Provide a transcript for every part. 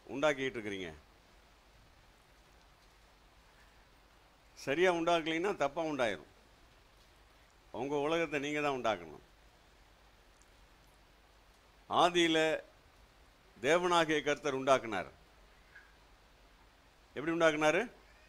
உண்டாக்கிட்டு இருக்கிறீங்க சரியா உண்டாக்கலைன்னா தப்பா உண்டாயிரும் உங்க உலகத்தை நீங்க தான் உண்டாக்கணும் ஆதியில தேவனாகிய கர்த்தர் உண்டாக்குனார் எப்படி உண்டாக்குனாரு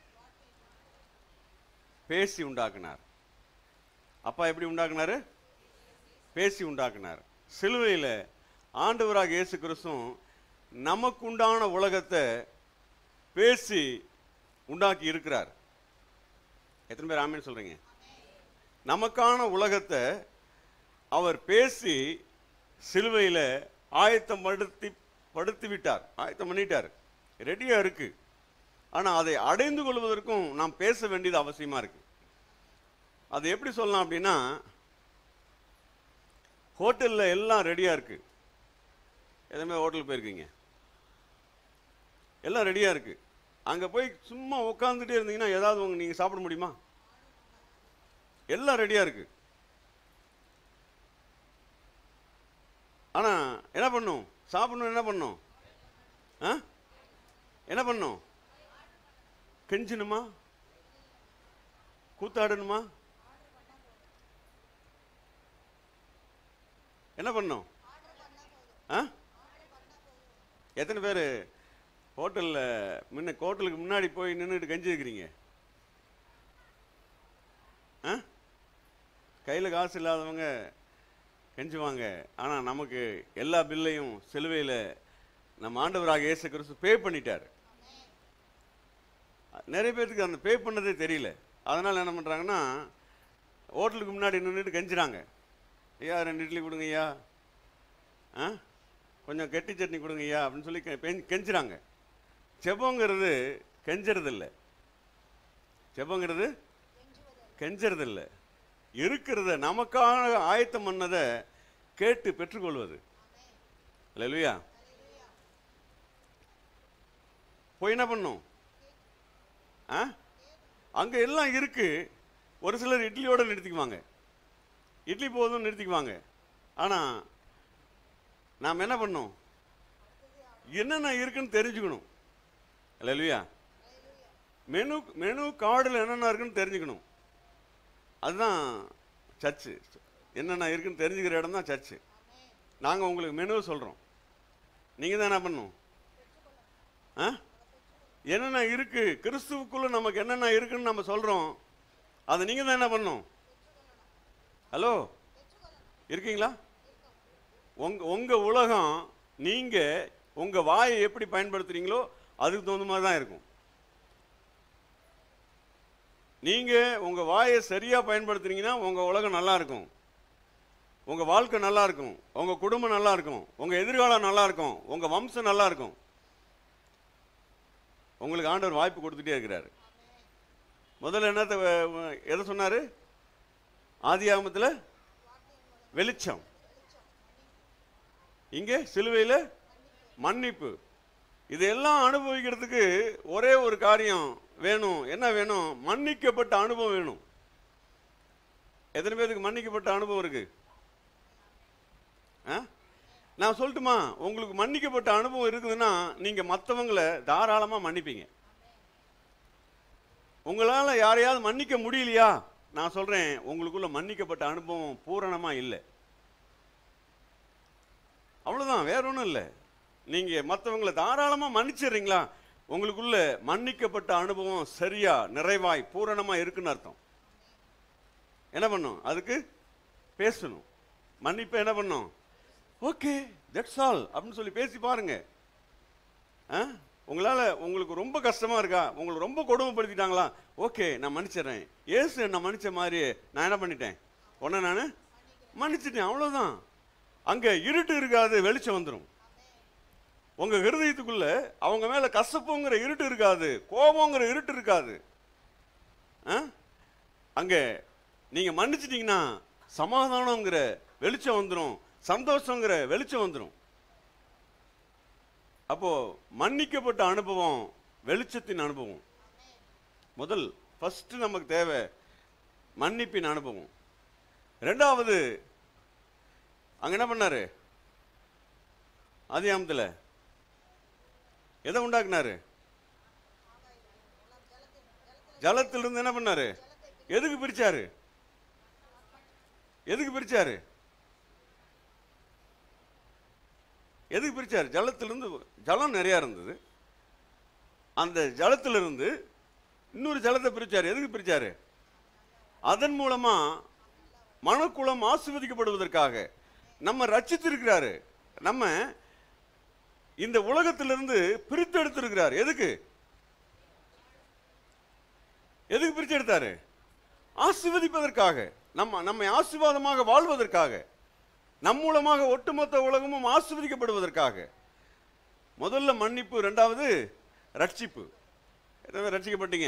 பேசி உண்டாக்குனார் அப்பா எப்படி உண்டாக்குனாரு பேசி உண்டாக்குனார் சிலுவையில் ஆண்டவராக இயேசு கிறிஸ்துவும் நமக்கு உண்டான உலகத்தை பேசி உண்டாக்கி இருக்கிறார் எத்தனை பேர் ஆமேன்னு சொல்றீங்க நமக்கான உலகத்தை அவர் பேசி சிலுவையில் ஆயத்தம் படுத்தி படுத்தி விட்டார் ஆயத்தம் பண்ணிட்டார் ரெடியா இருக்கு ஆனா அதை அடைந்து கொள்வதற்கும் நாம் பேச வேண்டியது அவசியமா இருக்கு அது எப்படி சொல்லலாம் அப்படின்னா ஹோட்டல்ல எல்லாம் ரெடியா இருக்கு எதுவுமே ஹோட்டல் போயிருக்கீங்க எல்லாம் ரெடியா இருக்கு அங்க போய் சும்மா உட்காந்துட்டே இருந்தீங்கன்னா ஏதாவது உங்க நீங்க சாப்பிட முடியுமா எல்லாம் ரெடியா இருக்கு ஆனா என்ன பண்ணும் சாப்பிடணும் என்ன பண்ணும் ஆ என்ன பண்ணும் கெஞ்சணுமா கூத்தாடணுமா என்ன பண்ணும் ஆ எத்தனை பேர் ஹோட்டலில் முன்ன ஹோட்டலுக்கு முன்னாடி போய் நின்றுட்டு கஞ்சி இருக்கிறீங்க ஆ கையில் காசு இல்லாதவங்க கெஞ்சுவாங்க ஆனால் நமக்கு எல்லா பில்லையும் சிலுவையில் நம்ம ஆண்டவராக இயேசு கிறிஸ்து பே பண்ணிட்டார் நிறைய பேருக்கு அந்த பே பண்ணதே தெரியல அதனால் என்ன பண்ணுறாங்கன்னா ஹோட்டலுக்கு முன்னாடி நின்றுட்டு கெஞ்சுறாங்க ஐயா ரெண்டு இட்லி கொடுங்க ஐயா ஆ கொஞ்சம் கெட்டி சட்னி கொடுங்க ஐயா அப்படின்னு சொல்லி கெ- பெஞ்- கெஞ்சுறாங்க செபங்கிறது கெஞ்சறது இல்லை செபங்கிறது கெஞ்சறது இல்லை இருக்கிறத நமக்காக ஆயத்தம் பண்ணதை கேட்டு பெற்றுக்கொள்வது இல்லையா போய் என்ன பண்ணும் ஆ அங்க எல்லாம் இருக்கு ஒரு சிலர் இட்லியோட நிறுத்திக்குவாங்க இட்லி போதும் நிறுத்திக்குவாங்க ஆனா நாம் என்ன பண்ணோம் என்னென்ன இருக்குன்னு தெரிஞ்சுக்கணும் இல்லையா மெனு மெனு கார்டில் என்னென்ன இருக்குன்னு தெரிஞ்சுக்கணும் அதுதான் சர்ச்சு என்னென்ன இருக்குன்னு தெரிஞ்சுக்கிற இடம் தான் சர்ச்சு நாங்கள் உங்களுக்கு மெனுவை சொல்கிறோம் நீங்கள் தான் என்ன பண்ணணும் ஆ என்னென்ன இருக்கு கிறிஸ்துவுக்குள்ள நமக்கு என்னென்ன இருக்குன்னு நம்ம சொல்கிறோம் அதை நீங்கள் தான் என்ன பண்ணணும் ஹலோ இருக்கீங்களா உங்க உங்க உலகம் நீங்க உங்க வாயை எப்படி பயன்படுத்துறீங்களோ அதுக்கு தகுந்த மாதிரி தான் இருக்கும் நீங்க உங்க வாயை சரியா பயன்படுத்துறீங்கன்னா உங்க உலகம் நல்லா இருக்கும் உங்க வாழ்க்கை நல்லா இருக்கும் உங்க குடும்பம் நல்லா இருக்கும் உங்க எதிர்காலம் நல்லா இருக்கும் உங்க வம்சம் நல்லா இருக்கும் உங்களுக்கு ஆண்டவர் வாய்ப்பு கொடுத்துட்டே இருக்கிறாரு முதல்ல என்னத்தை வ- வ- எதை சொன்னாரு ஆதியாகமத்துல வெளிச்சம் இங்கே சிலுவையில் மன்னிப்பு இதெல்லாம் அனுபவிக்கிறதுக்கு ஒரே ஒரு காரியம் வேணும் என்ன வேணும் மன்னிக்கப்பட்ட அனுபவம் வேணும் எத்தனை பேருக்கு மன்னிக்கப்பட்ட அனுபவம் இருக்கு ஆ? நான் சொல்லட்டுமா உங்களுக்கு மன்னிக்கப்பட்ட அனுபவம் இருக்குதுன்னா நீங்க மற்றவங்களை தாராளமா மன்னிப்பீங்க உங்களால யாரையாவது மன்னிக்க முடியலையா நான் சொல்றேன் உங்களுக்குள்ள மன்னிக்கப்பட்ட அனுபவம் பூரணமா இல்லை அவ்வளவுதான் வேற ஒன்றும் இல்லை நீங்க மற்றவங்களை தாராளமா மன்னிச்சிடுறீங்களா உங்களுக்குள்ள மன்னிக்கப்பட்ட அனுபவம் சரியா நிறைவாய் பூரணமா இருக்குன்னு அர்த்தம் என்ன பண்ணும் அதுக்கு பேசணும் மன்னிப்பு என்ன பண்ணும் ஓகே தட்ஸ் ஆல் அப்படின்னு சொல்லி பேசி பாருங்க ஆ? உங்களால உங்களுக்கு ரொம்ப கஷ்டமா இருக்கா உங்களை ரொம்ப கொடுமைப்படுத்திட்டாங்களா ஓகே நான் மன்னிச்சிடுறேன் ஏசு என்ன மன்னிச்ச மாதிரி நான் என்ன பண்ணிட்டேன் உடனே நான் மன்னிச்சிட்டேன் அவ்வளவுதான் அங்க இருட்டு இருக்காது வெளிச்சம் வந்துடும் உங்க ஹிருதயத்துக்குள்ள அவங்க மேல கசப்புங்கிற இருட்டு இருக்காது கோபங்கிற இருட்டு இருக்காது ஆ? அங்க நீங்க மன்னிச்சிட்டீங்கன்னா சமாதானங்கிற வெளிச்சம் வந்துடும் சந்தோஷங்கிற வெளிச்சம் வந்துடும் அப்போ மன்னிக்கப்பட்ட அனுபவம் வெளிச்சத்தின் அனுபவம் முதல் ஃபர்ஸ்ட் நமக்கு தேவை மன்னிப்பின் அனுபவம் ரெண்டாவது அங்க என்ன பண்ணாரு ஆதியாமத்தில் எதை உண்டாக்குனாரு ஜலத்திலிருந்து என்ன பண்ணாரு எதுக்கு பிரிச்சாரு எதுக்கு பிரிச்சாரு எதுக்கு பிரிச்சாரு ஜலத்திலிருந்து ஜலம் நிறையா இருந்தது அந்த ஜலத்திலிருந்து இன்னொரு ஜலத்தை பிரிச்சாரு எதுக்கு பிரிச்சாரு அதன் மூலமா மனக்குளம் ஆசிர்வதிக்கப்படுவதற்காக நம்ம ரட்சித்திருக்கிறாரு நம்ம இந்த உலகத்திலிருந்து பிரித்து எடுத்திருக்கிறார் எதுக்கு எதுக்கு பிரித்து எடுத்தாரு ஆசிர்வதிப்பதற்காக நம்ம நம்மை ஆசீர்வாதமாக வாழ்வதற்காக நம் மூலமாக ஒட்டுமொத்த உலகமும் ஆசிர்வதிக்கப்படுவதற்காக முதல்ல மன்னிப்பு ரெண்டாவது ரட்சிப்பு எத்தனை பேர் ரட்சிக்கப்பட்டீங்க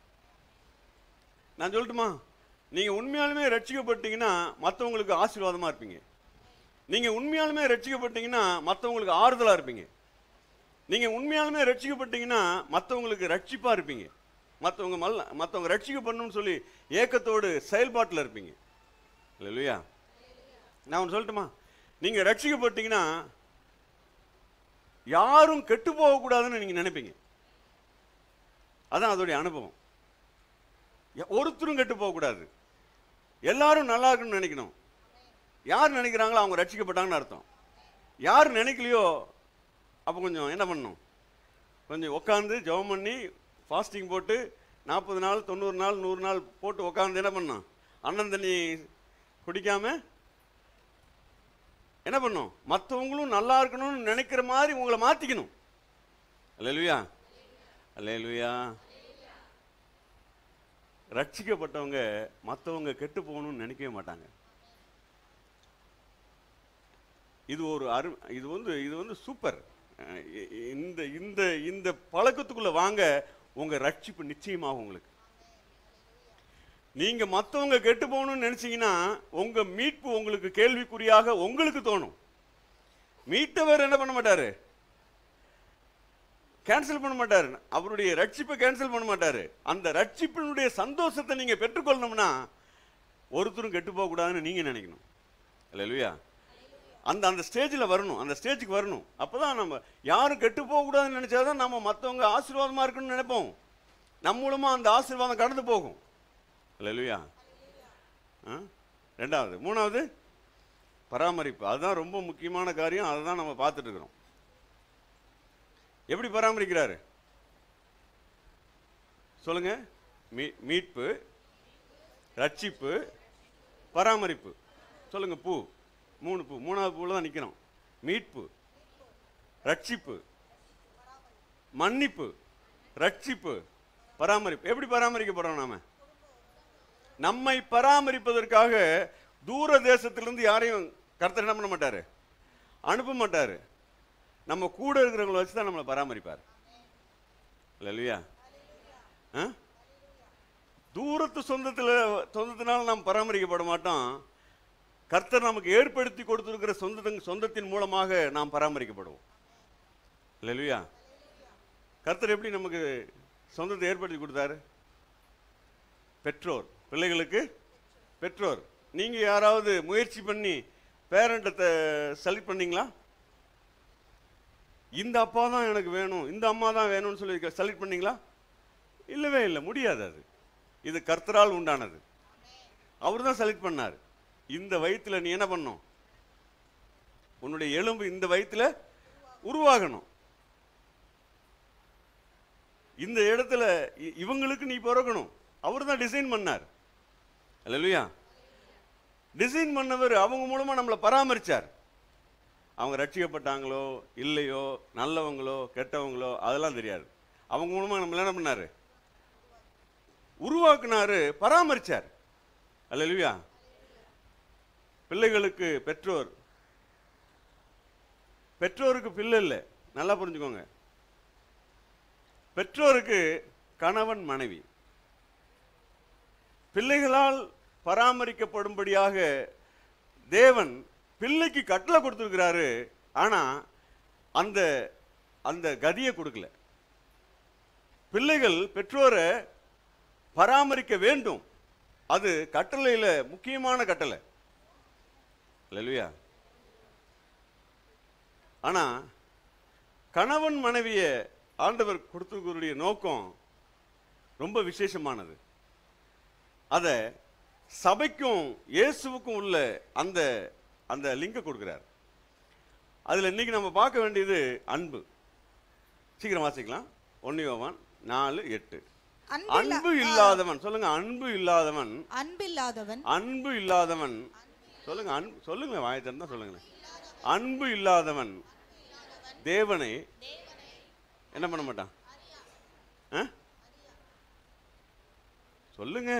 நான் சொல்லட்டுமா நீங்க உண்மையாலுமே ரட்சிக்கப்பட்டீங்கன்னா மற்றவங்களுக்கு ஆசீர்வாதமா இருப்பீங்க நீங்க உண்மையாலுமே ரட்சிக்கப்பட்டீங்கன்னா மற்றவங்களுக்கு ஆறுதலா இருப்பீங்க நீங்க உண்மையாலுமே ரட்சிக்கப்பட்டீங்கன்னா மற்றவங்களுக்கு ரட்சிப்பா இருப்பீங்க மற்றவங்க மல்ல மற்றவங்க ரட்சிக்கப்படணும்னு சொல்லி ஏக்கத்தோடு செயல்பாட்டில் இருப்பீங்க இல்லையா நான் ஒன்று சொல்லட்டுமா நீங்க ரட்சிக்கப்பட்டீங்கன்னா யாரும் கெட்டு போகக்கூடாதுன்னு நீங்க நினைப்பீங்க அதான் அதோடைய அனுபவம் ய- ஒருத்தரும் கெட்டு போகக்கூடாது எல்லாரும் நல்லா இருக்கணும்னு நினைக்கணும் யார் நினைக்கிறாங்களோ அவங்க ரட்சிக்கப்பட்டாங்கன்னு அர்த்தம் யார் நினைக்கலையோ அப்போ கொஞ்சம் என்ன பண்ணணும் கொஞ்சம் உட்காந்து ஜெபம் பண்ணி ஃபாஸ்டிங் போட்டு நாற்பது நாள் தொண்ணூறு நாள் நூறு நாள் போட்டு உட்காந்து என்ன பண்ணணும் அண்ணன் தண்ணி குடிக்காம என்ன பண்ணும் மற்றவங்களும் நல்லா இருக்கணும்னு நினைக்கிற மாதிரி உங்களை மாற்றிக்கணும் அல்லேலுயா அல்லேலுயா ரட்சிக்கப்பட்டவங்க மற்றவங்க கெட்டு போகணும்னு நினைக்கவே மாட்டாங்க இது ஒரு அரு இது வந்து இது வந்து சூப்பர் அஹ் இ- இ- இந்த இந்த இந்த பழக்கத்துக்குள்ள வாங்க உங்க ரட்சிப்பு நிச்சயமாகும் உங்களுக்கு நீங்க மத்தவங்க கெட்டு போகணும்னு நினைச்சீங்கன்னா உங்க மீட்பு உங்களுக்கு கேள்விக்குறியாக உங்களுக்கு தோணும் மீட்டவர் என்ன பண்ண மாட்டாரு கேன்சல் பண்ண மாட்டாரு அவருடைய ரட்சிப்பை கேன்சல் பண்ண மாட்டாரு அந்த ரட்சிப்பினுடைய சந்தோஷத்தை நீங்க பெற்றுக்கொள்ளணும்னா ஒருத்தரும் கெட்டு போக கூடாதுன்னு நீங்க நினைக்கணும் இல்லையா அந்த அந்த ஸ்டேஜில் வரணும் அந்த ஸ்டேஜுக்கு வரணும் அப்பதான் நம்ம யாரும் கெட்டு போகக்கூடாதுன்னு நினைச்சாதான் நம்ம மற்றவங்க ஆசீர்வாதமா இருக்குன்னு நினைப்போம் நம்ம மூலமா அந்த ஆசீர்வாதம் கடந்து போகும் இல்லையா ரெண்டாவது மூணாவது பராமரிப்பு அதுதான் ரொம்ப முக்கியமான காரியம் அதை தான் நம்ம பார்த்துட்டு இருக்கிறோம் எப்படி பராமரிக்கிறாரு சொல்லுங்க மீ மீட்பு ரட்சிப்பு பராமரிப்பு சொல்லுங்க பூ மூணு பூ மூணாவது பூவில் தான் நிற்கிறோம் மீட்பு ரட்சிப்பு மன்னிப்பு ரட்சிப்பு பராமரிப்பு எப்படி பராமரிக்கப்படுறோம் நாம நம்மை பராமரிப்பதற்காக தூர தேசத்திலிருந்து யாரையும் கர்த்தர் என்ன பண்ண மாட்டாரு அனுப்ப மாட்டாரு நம்ம கூட இருக்கிறவங்கள வச்சு தான் நம்மளை பராமரிப்பார் இல்லையா ஆ தூரத்து சொந்தத்தில் சொந்தத்தினால நாம் பராமரிக்கப்பட மாட்டோம் கர்த்தர் நமக்கு ஏற்படுத்தி கொடுத்திருக்கிற சொந்த சொந்தத்தின் மூலமாக நாம் பராமரிக்கப்படுவோம் இல்லையா கர்த்தர் எப்படி நமக்கு சொந்தத்தை ஏற்படுத்தி கொடுத்தாரு பெற்றோர் பிள்ளைகளுக்கு பெற்றோர் நீங்க யாராவது முயற்சி பண்ணி பேரண்ட்டை செலக்ட் பண்ணீங்களா இந்த அப்பா தான் எனக்கு வேணும் இந்த அம்மா தான் வேணும்னு சொல்லி செலக்ட் பண்ணீங்களா இல்லவே இல்லை முடியாது அது இது கர்த்தரால் உண்டானது அவர் தான் செலக்ட் பண்ணார் இந்த வயித்துல நீ என்ன பண்ணும் உன்னுடைய எலும்பு இந்த வயித்துல உருவாகணும் இந்த இடத்துல இ- இவங்களுக்கு நீ பிறக்கணும் அவர் தான் டிசைன் பண்ணார் இல்லையா டிசைன் பண்ணவர் அவங்க மூலமா நம்மளை பராமரிச்சார் அவங்க ரட்சிக்கப்பட்டாங்களோ இல்லையோ நல்லவங்களோ கெட்டவங்களோ அதெல்லாம் தெரியாது அவங்க மூலமா நம்மள என்ன பண்ணாரு உருவாக்குனாரு பராமரிச்சார் அல்லா பிள்ளைகளுக்கு பெற்றோர் பெற்றோருக்கு பிள்ளை இல்லை நல்லா புரிஞ்சுக்கோங்க பெற்றோருக்கு கணவன் மனைவி பிள்ளைகளால் பராமரிக்கப்படும்படியாக தேவன் பிள்ளைக்கு கட்டளை கொடுத்துருக்கிறாரு ஆனா அந்த அந்த கதியை கொடுக்கல பிள்ளைகள் பெற்றோரை பராமரிக்க வேண்டும் அது கட்டளையில முக்கியமான கட்டளை இல்லையா ஆனா கணவன் மனைவிய ஆண்டவர் கொடுத்துருக்கக்கூடிய நோக்கம் ரொம்ப விசேஷமானது அதை சபைக்கும் இயேசுவுக்கும் உள்ள அந்த அந்த லிங்கை கொடுக்குறார் அதில் இன்னைக்கு நம்ம பார்க்க வேண்டியது அன்பு சீக்கிரம் வாசிக்கலாம் ஒன்று யோவான் நாலு எட்டு அன்பில்லா- அன்பு இல்லாதவன் சொல்லுங்க அன்பு இல்லாதவன் அன்பில்லாதவன் அன்பு இல்லாதவன் சொல்லுங்க அன்பு சொல்லுங்க வாயை திறந்தா சொல்லுங்களேன் அன்பு இல்லாதவன் தேவனை என்ன பண்ண மாட்டான் ஆ? சொல்லுங்க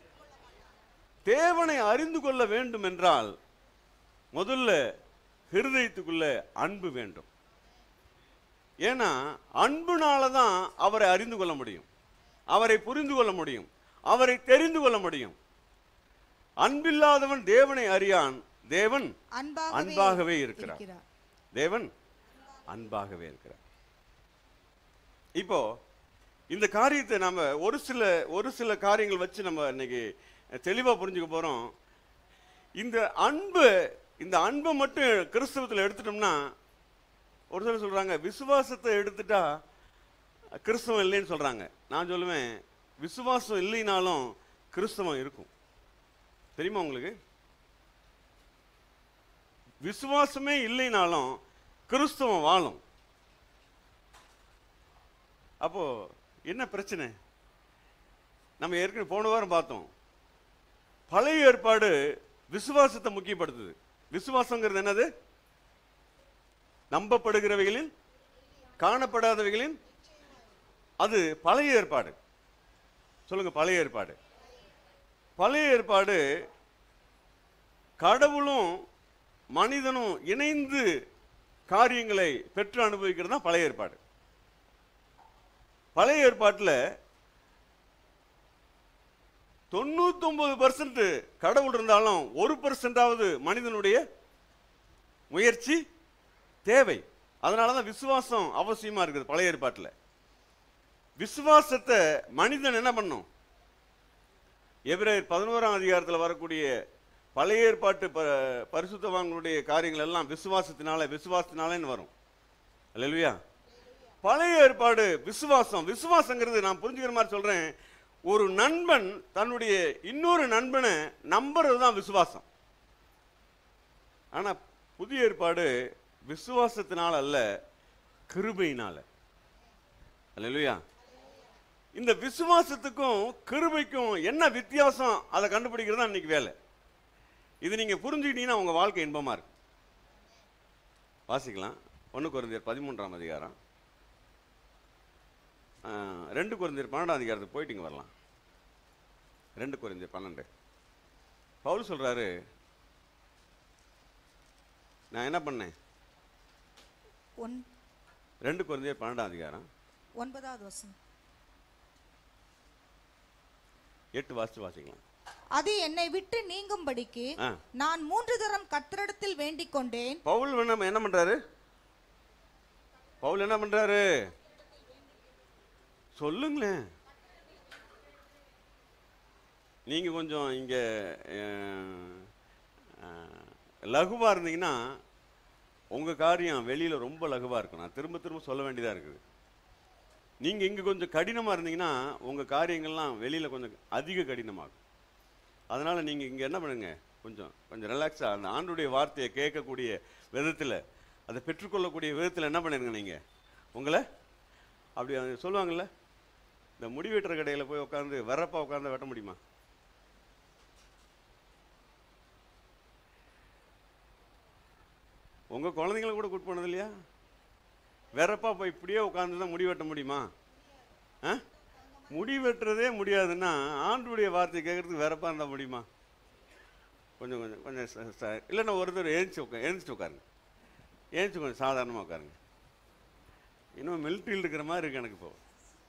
தேவனை அறிந்து கொள்ள வேண்டும் என்றால் முதல்ல ஹிருதயத்துக்குள்ள அன்பு வேண்டும் ஏன்னா அன்புனால தான் அவரை அறிந்து கொள்ள முடியும் அவரை புரிந்து கொள்ள முடியும் அவரை தெரிந்து கொள்ள முடியும் அன்பில்லாதவன் தேவனை அறியான் தேவன் அன்பாகவே அன்பாகவே இருக்கிறார் இருக்கிறார் தேவன் அன்பாகவே இருக்கிறார் இப்போ இந்த காரியத்தை நம்ம ஒரு சில ஒரு சில காரியங்கள் வச்சு நம்ம இன்னைக்கு தெளிவா புரிஞ்சுக்க போறோம் இந்த அன்பு இந்த அன்பை மட்டும் கிறிஸ்தவத்தில் எடுத்துட்டோம்னா ஒரு சிலர் சொல்றாங்க விசுவாசத்தை எடுத்துட்டா கிறிஸ்தவம் இல்லைன்னு சொல்றாங்க நான் சொல்லுவேன் விசுவாசம் இல்லைனாலும் கிறிஸ்தவம் இருக்கும் தெரியுமா உங்களுக்கு விசுவாசமே இல்லைனாலும் கிறிஸ்தவம் வாழும் அப்போ என்ன பிரச்சனை நம்ம ஏற்கனவே போன வாரம் பார்த்தோம் பழைய ஏற்பாடு விசுவாசத்தை முக்கியப்படுத்துது விசுவாசங்கிறது என்னது நம்பப்படுகிறவைகளில் காணப்படாதவைகளின் அது பழைய ஏற்பாடு சொல்லுங்க பழைய ஏற்பாடு பழைய ஏற்பாடு கடவுளும் மனிதனும் இணைந்து காரியங்களை பெற்று அனுபவிக்கிறது தான் பழைய ஏற்பாடு பழைய ஏற்பாட்டில் தொண்ணூத்தொன்பது பர்சன்ட் கடவுள் இருந்தாலும் ஒரு பர்சன்டாவது மனிதனுடைய முயற்சி தேவை அதனால தான் விசுவாசம் அவசியமா இருக்குது பழைய ஏற்பாட்டில் விசுவாசத்தை மனிதன் என்ன பண்ணும் எபிரேயர் பதினோராம் அதிகாரத்தில் வரக்கூடிய பழைய ஏற்பாட்டு ப பரிசுத்தவான்களுடைய காரியங்கள் எல்லாம் விசுவாசத்தினால விசுவாசத்தினாலேன்னு வரும் அல்லையா பழைய ஏற்பாடு விசுவாசம் விசுவாசங்கிறது நான் புரிஞ்சுக்கிற மாதிரி சொல்றேன் ஒரு நண்பன் தன்னுடைய இன்னொரு நண்பனை நம்புறது தான் விசுவாசம் ஆனா புதிய ஏற்பாடு விசுவாசத்தினால அல்ல கிருபையினால அல்லையா இந்த விசுவாசத்துக்கும் கிருபைக்கும் என்ன வித்தியாசம் அதை கண்டுபிடிக்கிறது தான் இன்னைக்கு வேலை இது நீங்க புரிஞ்சுக்கிட்டீங்கன்னா உங்க வாழ்க்கை இன்பமா இருக்கும் வாசிக்கலாம் ஒன்று குறைந்தர் பதிமூன்றாம் அதிகாரம் ஆ, ரெண்டு குறைந்தர் பன்னெண்டாம் அதிகாரத்துக்கு போயிட்டு இங்க வரலாம் ரெண்டு குறைந்தர் பன்னெண்டு பவுல் சொல்றாரு நான் என்ன பண்ணேன் ஒன் ரெண்டு குறைந்தர் பன்னெண்டாம் அதிகாரம் ஒன்பதாவது வசனம் எட்டு வாசிச்சு வாசிக்கலாம் அது என்னை விட்டு நீங்கும்படிக்கு ஆ நான் மூன்று தரம் கர்த்தரிடத்தில் வேண்டிக் கொண்டேன் பவுல் என்ன என்ன பண்றாரு பவுல் என்ன பண்றாரு சொல்லுங்களேன் நீங்க கொஞ்சம் இங்க அஹ், அஹ், லகுவா இருந்தீங்கன்னா உங்க காரியம் வெளியில ரொம்ப லகுவா இருக்கும் நான் திரும்ப திரும்ப சொல்ல வேண்டியதா இருக்குது நீங்க இங்க கொஞ்சம் கடினமா இருந்தீங்கன்னா உங்க காரியங்கள்லாம் வெளியில கொஞ்சம் அதிக கடினமாகும் அதனால நீங்க இங்க என்ன பண்ணுங்க கொஞ்சம் கொஞ்சம் ரிலாக்ஸா அந்த ஆண்டுடைய வார்த்தையை கேட்கக்கூடிய விதத்துல அதை பெற்றுக்கொள்ளக்கூடிய விதத்துல என்ன பண்ணிருங்க நீங்க உங்களை அப்படி அது சொல்லுவாங்கல்ல இந்த முடி வெட்டுற கடையில போய் உட்காந்து வரப்பா உட்காந்து வெட்ட முடியுமா உங்க குழந்தைங்கள கூட கூட்டு போனது இல்லையா வெறப்பா போய் இப்படியே உட்காந்து தான் முடி வெட்ட முடியுமா ஆ முடி வெட்டுறதே முடியாதுன்னா ஆண்டுடைய வார்த்தை கேட்கறதுக்கு வெறப்பா இருந்தால் முடியுமா கொஞ்சம் கொஞ்சம் கொஞ்சம் ச- ச- இல்லைன்னா ஒருத்தர் எழுந்துச்சு உட்கா எழுந்துச்சு உட்காருங்க எழுந்துச்சு கொஞ்சம் சாதாரணமாக உட்காருங்க இன்னும் மிலிட்ரியில் இருக்கிற மாதிரி இருக்கு எனக்கு இப்போ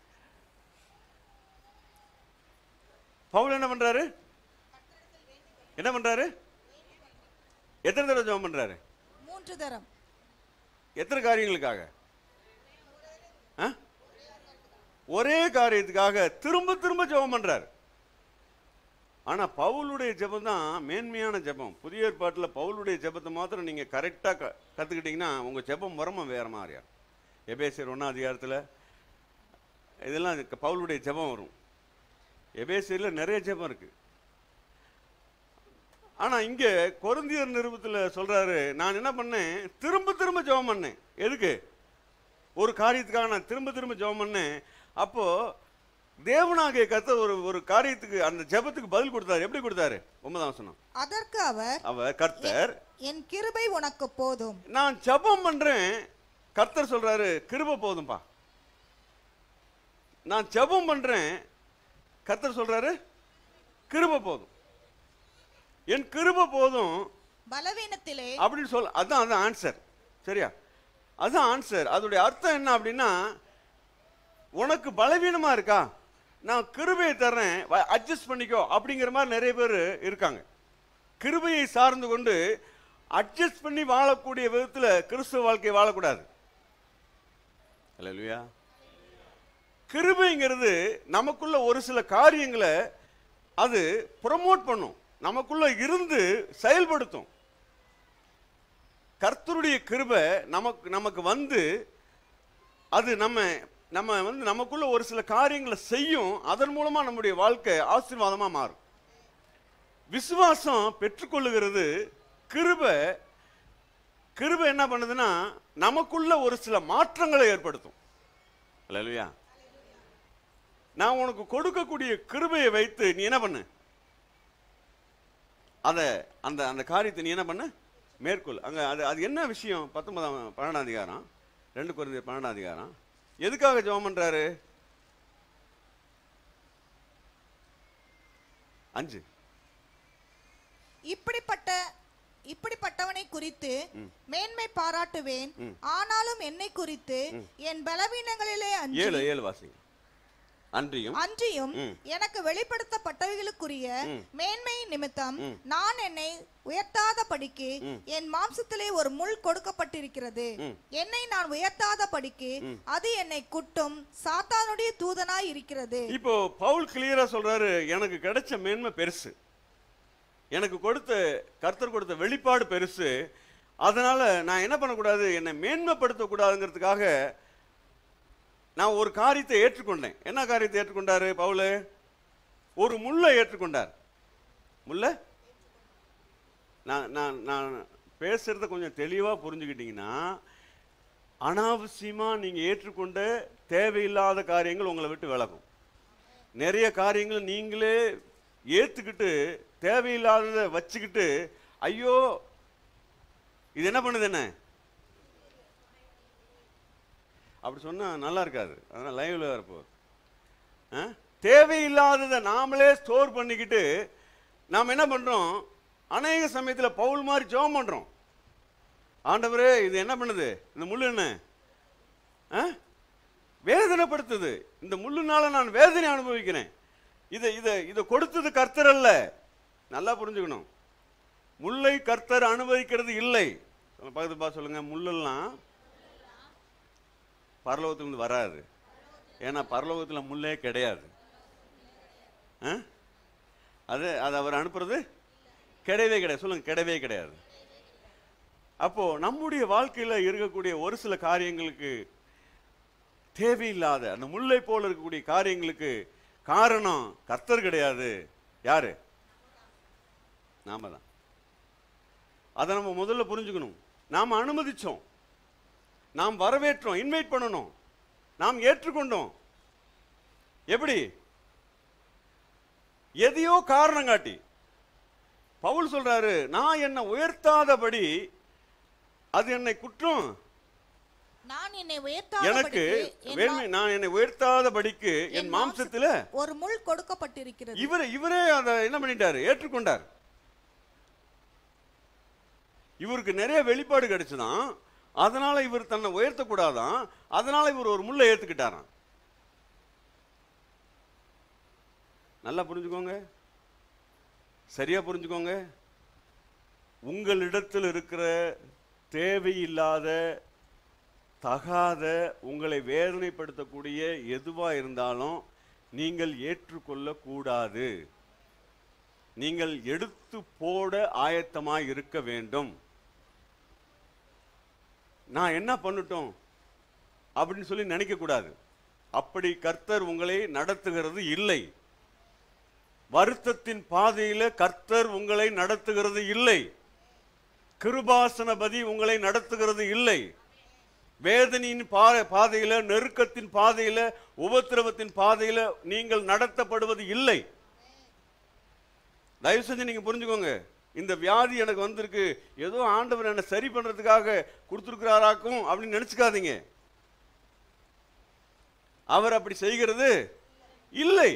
பவுல் என்ன பண்றாரு என்ன பண்றாரு எத்தனை தடவை ஜெபம் பண்றாரு மூன்று தரம் எத்தனை காரியங்களுக்காக ஆ? ஒரே காரியத்துக்காக திரும்ப திரும்ப ஜெபம் பண்றாரு ஆனா பவுலுடைய ஜெபம் தான் மேன்மையான ஜெபம் புதிய ஏற்பாட்டில் பவுலுடைய ஜெபத்தை மாத்திரம் நீங்க கரெக்டா க கத்துக்கிட்டீங்கன்னா உங்க ஜெபம் வரமா வேற மாதிரியா எபேசியர் ஒன்றாம் அதிகாரத்துல இதெல்லாம் க- பவுலுடைய ஜெபம் வரும் எபேசியரில் நிறைய ஜெபம் இருக்கு ஆனா இங்க கொரிந்தியர் நிருபத்துல சொல்றாரு நான் என்ன பண்ணேன் திரும்ப திரும்ப ஜெபம் பண்ணேன் எதுக்கு ஒரு காரியத்துக்காக நான் திரும்ப திரும்ப ஜெபம் பண்ணேன் அப்போ தேவனாகிய கர்த்தர் ஒரு ஒரு காரியத்துக்கு அந்த ஜெபத்துக்கு பதில் கொடுத்தாரு எப்படி கொடுத்தாரு ஒன்பதாம் வசனம் அதற்கு அவர் அவர் கர்த்தர் என் கிருபை உனக்கு போதும் நான் ஜெபம் பண்றேன் கர்த்தர் சொல்றாரு கிருபை போதும்பா நான் ஜெபம் பண்றேன் கர்த்தர் சொல்றாரு கிருபை போதும் என் கிருபை போதும் பலவீனத்திலே அப்படின்னு சொல்ல அதான் அதான் ஆன்சர் சரியா அதான் ஆன்சர் அதோடைய அர்த்தம் என்ன அப்படின்னா உனக்கு பலவீனமா இருக்கா நான் கிருபையை தர்றேன் அட்ஜஸ்ட் பண்ணிக்கோ அப்படிங்கிற மாதிரி நிறைய பேர் இருக்காங்க கிருபையை சார்ந்து கொண்டு அட்ஜஸ்ட் பண்ணி வாழக்கூடிய விதத்தில் கிறிஸ்துவ வாழ்க்கை வாழக்கூடாது இல்லையா கிருபைங்கிறது நமக்குள்ள ஒரு சில காரியங்களை அது ப்ரொமோட் பண்ணும் நமக்குள்ள இருந்து செயல்படுத்தும் கர்த்தருடைய கிருபை நமக்கு நமக்கு வந்து அது நம்ம நம்ம வந்து நமக்குள்ள ஒரு சில காரியங்களை செய்யும் அதன் மூலமா நம்முடைய வாழ்க்கை ஆசீர்வாதமா மாறும் விசுவாசம் பெற்றுக்கொள்ளுகிறது கிருபை கிருபை என்ன பண்ணுதுன்னா நமக்குள்ள ஒரு சில மாற்றங்களை ஏற்படுத்தும் இல்லையா நான் உனக்கு கொடுக்கக்கூடிய கிருபையை வைத்து நீ என்ன பண்ணு அதை அந்த அந்த காரியத்தை நீ என்ன பண்ண மேற்கொள் அங்க அது அது என்ன விஷயம் பத்தொன்பதாம் பன்னெண்டாம் அதிகாரம் ரெண்டு குறைந்த பன்னெண்டாம் அதிகாரம் எதுக்காக ஜெபம் பண்றாரு அஞ்சு இப்படிப்பட்ட இப்படிப்பட்டவனை குறித்து மேன்மை பாராட்டுவேன் ஆனாலும் என்னை குறித்து என் பலவீனங்களிலே அஞ்சி ஏழு ஏழு வாசிங்க அன்றியும் அன்றியும் ம். எனக்கு வெளிப்படுத்தப்பட்டவைகளுக்குரிய ம். மேன்மையின் நிமித்தம் ம். நான் என்னை உயர்த்தாத படிக்கு என் மாம்சத்திலே ஒரு முள் கொடுக்கப்பட்டிருக்கிறது ம். என்னை நான் உயர்த்தாத படிக்கு அது என்னை குட்டும் சாத்தானுடைய தூதனாய் இருக்கிறது இப்போ பவுல் கிளியரா சொல்றாரு எனக்கு கிடைச்ச மேன்மை பெருசு எனக்கு கொடுத்த கர்த்தர் கொடுத்த வெளிப்பாடு பெருசு அதனால நான் என்ன பண்ணக்கூடாது என்னை மேன்மைப்படுத்தக்கூடாதுங்கிறதுக்காக நான் ஒரு காரியத்தை ஏற்றுக்கொண்டேன் என்ன காரியத்தை ஏற்றுக்கொண்டாரு பவுலு ஒரு முள்ளை ஏற்றுக்கொண்டார் முல்லை நான் நான் நான் பேசுறத கொஞ்சம் தெளிவா புரிஞ்சுக்கிட்டீங்கன்னா அனாவசியமா நீங்க ஏற்றுக்கொண்ட தேவையில்லாத காரியங்கள் உங்களை விட்டு விலகும் நிறைய காரியங்கள் நீங்களே ஏத்துக்கிட்டு தேவையில்லாததை வச்சுக்கிட்டு ஐயோ இது என்ன பண்ணுது என்ன அப்படி சொன்னா நல்லா இருக்காது அதனால லைவ்ல வரப்போ ஆ? தேவையில்லாததை நாமளே ஸ்டோர் பண்ணிக்கிட்டு நாம் என்ன பண்றோம் அநேக சமயத்துல பவுல் மாதிரி ஜெபம் பண்றோம் ஆண்டவரே இது என்ன பண்ணுது இந்த முள்ளு என்ன ஆ? வேதனைப்படுத்துது இந்த முள்ளுனால நான் வேதனை அனுபவிக்கிறேன் இதை இதை இதை கொடுத்தது கர்த்தர் அல்ல நல்லா புரிஞ்சுக்கணும் முல்லை கர்த்தர் அனுபவிக்கிறது இல்லை சொல்லுங்க, பக்கத்து பா சொல்லுங்க முள்ளெல்லாம் பரலோகத்திலிருந்து வராது ஏன்னா பரலோகத்தில் முள்ளே கிடையாது ஆ? அது அது அவர் அனுப்புறது கிடையவே கிடையாது சொல்லுங்க கிடையவே கிடையாது அப்போ நம்முடைய வாழ்க்கையில இருக்கக்கூடிய ஒரு சில காரியங்களுக்கு தேவையில்லாத அந்த முல்லை போல இருக்கக்கூடிய காரியங்களுக்கு காரணம் கர்த்தர் கிடையாது யாரு நாம தான் அதை நம்ம முதல்ல புரிஞ்சுக்கணும் நாம் அனுமதிச்சோம் நாம் வரவேற்றோம் இன்வைட் பண்ணணும் நாம் ஏற்றுக்கொண்டோம் எப்படி எதையோ காரணம் காட்டி பவுல் சொல்றாரு நான் என்னை உயர்த்தாதபடி அது என்னை குற்றம் நான் என்னை எனக்கு உயர்த்தாத வேண்மை நான் என்னை உயர்த்தாதபடிக்கு என் என் மாம்சத்துல ஒரு முள் கொடுக்கப்பட்டிருக்கிறது இவர் இவரே அதை என்ன பண்ணிட்டாரு ஏற்றுக்கொண்டார் இவருக்கு நிறைய வெளிப்பாடு கிடைச்சுதான் அதனால இவர் தன்னை உயர்த்தக்கூடாதான் அதனால இவர் ஒரு முள்ளை ஏத்துக்கிட்டாராம் நல்லா புரிஞ்சுக்கோங்க சரியா புரிஞ்சுக்கோங்க உங்களிடத்தில் இருக்கிற தேவையில்லாத தகாத உங்களை வேதனைப்படுத்தக்கூடிய எதுவா இருந்தாலும் நீங்கள் ஏற்றுக்கொள்ள கூடாது நீங்கள் எடுத்து போட ஆயத்தமாய் இருக்க வேண்டும் நான் என்ன பண்ணட்டும் அப்படின்னு சொல்லி நினைக்க கூடாது அப்படி கர்த்தர் உங்களை நடத்துகிறது இல்லை வருத்தத்தின் பாதையில கர்த்தர் உங்களை நடத்துகிறது இல்லை கிருபாசனபதி உங்களை நடத்துகிறது இல்லை வேதனையின் பா- பாதையில நெருக்கத்தின் பாதையில உபத்திரவத்தின் பாதையில நீங்கள் நடத்தப்படுவது இல்லை தயவு செஞ்சு நீங்க புரிஞ்சுக்கோங்க இந்த வியாதி எனக்கு வந்திருக்கு ஏதோ ஆண்டவர் என்னை சரி பண்றதுக்காக கொடுத்துருக்கிறாராக்கும் அப்படின்னு நினைச்சுக்காதீங்க அவர் அப்படி செய்கிறது இல்லை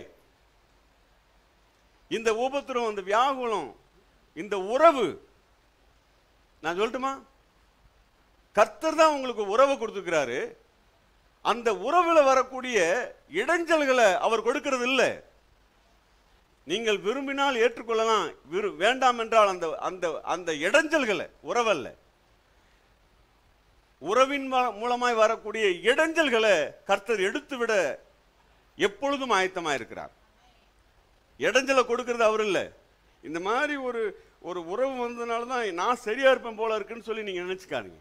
இந்த உபத்திரம் இந்த வியாகுலம் இந்த உறவு நான் சொல்லட்டுமா கர்த்தர் தான் உங்களுக்கு உறவை கொடுத்துருக்கிறாரு அந்த உறவுல வரக்கூடிய இடைஞ்சல்களை அவர் கொடுக்கிறது இல்லை நீங்கள் விரும்பினால் ஏற்றுக்கொள்ளலாம் விரு வேண்டாம் என்றால் அந்த அந்த அந்த இடைஞ்சல்களை உறவல்ல உறவின் ம- மூலமாய் வரக்கூடிய இடைஞ்சல்களை கர்த்தர் எடுத்துவிட எப்பொழுதும் ஆயத்தமாக இருக்கிறார் இடைஞ்சலை கொடுக்கறது அவர் இல்லை இந்த மாதிரி ஒரு ஒரு உறவு வந்ததுனால தான் நான் சரியா இருப்பேன் போல இருக்குன்னு சொல்லி நீங்க நினைச்சுக்காதீங்க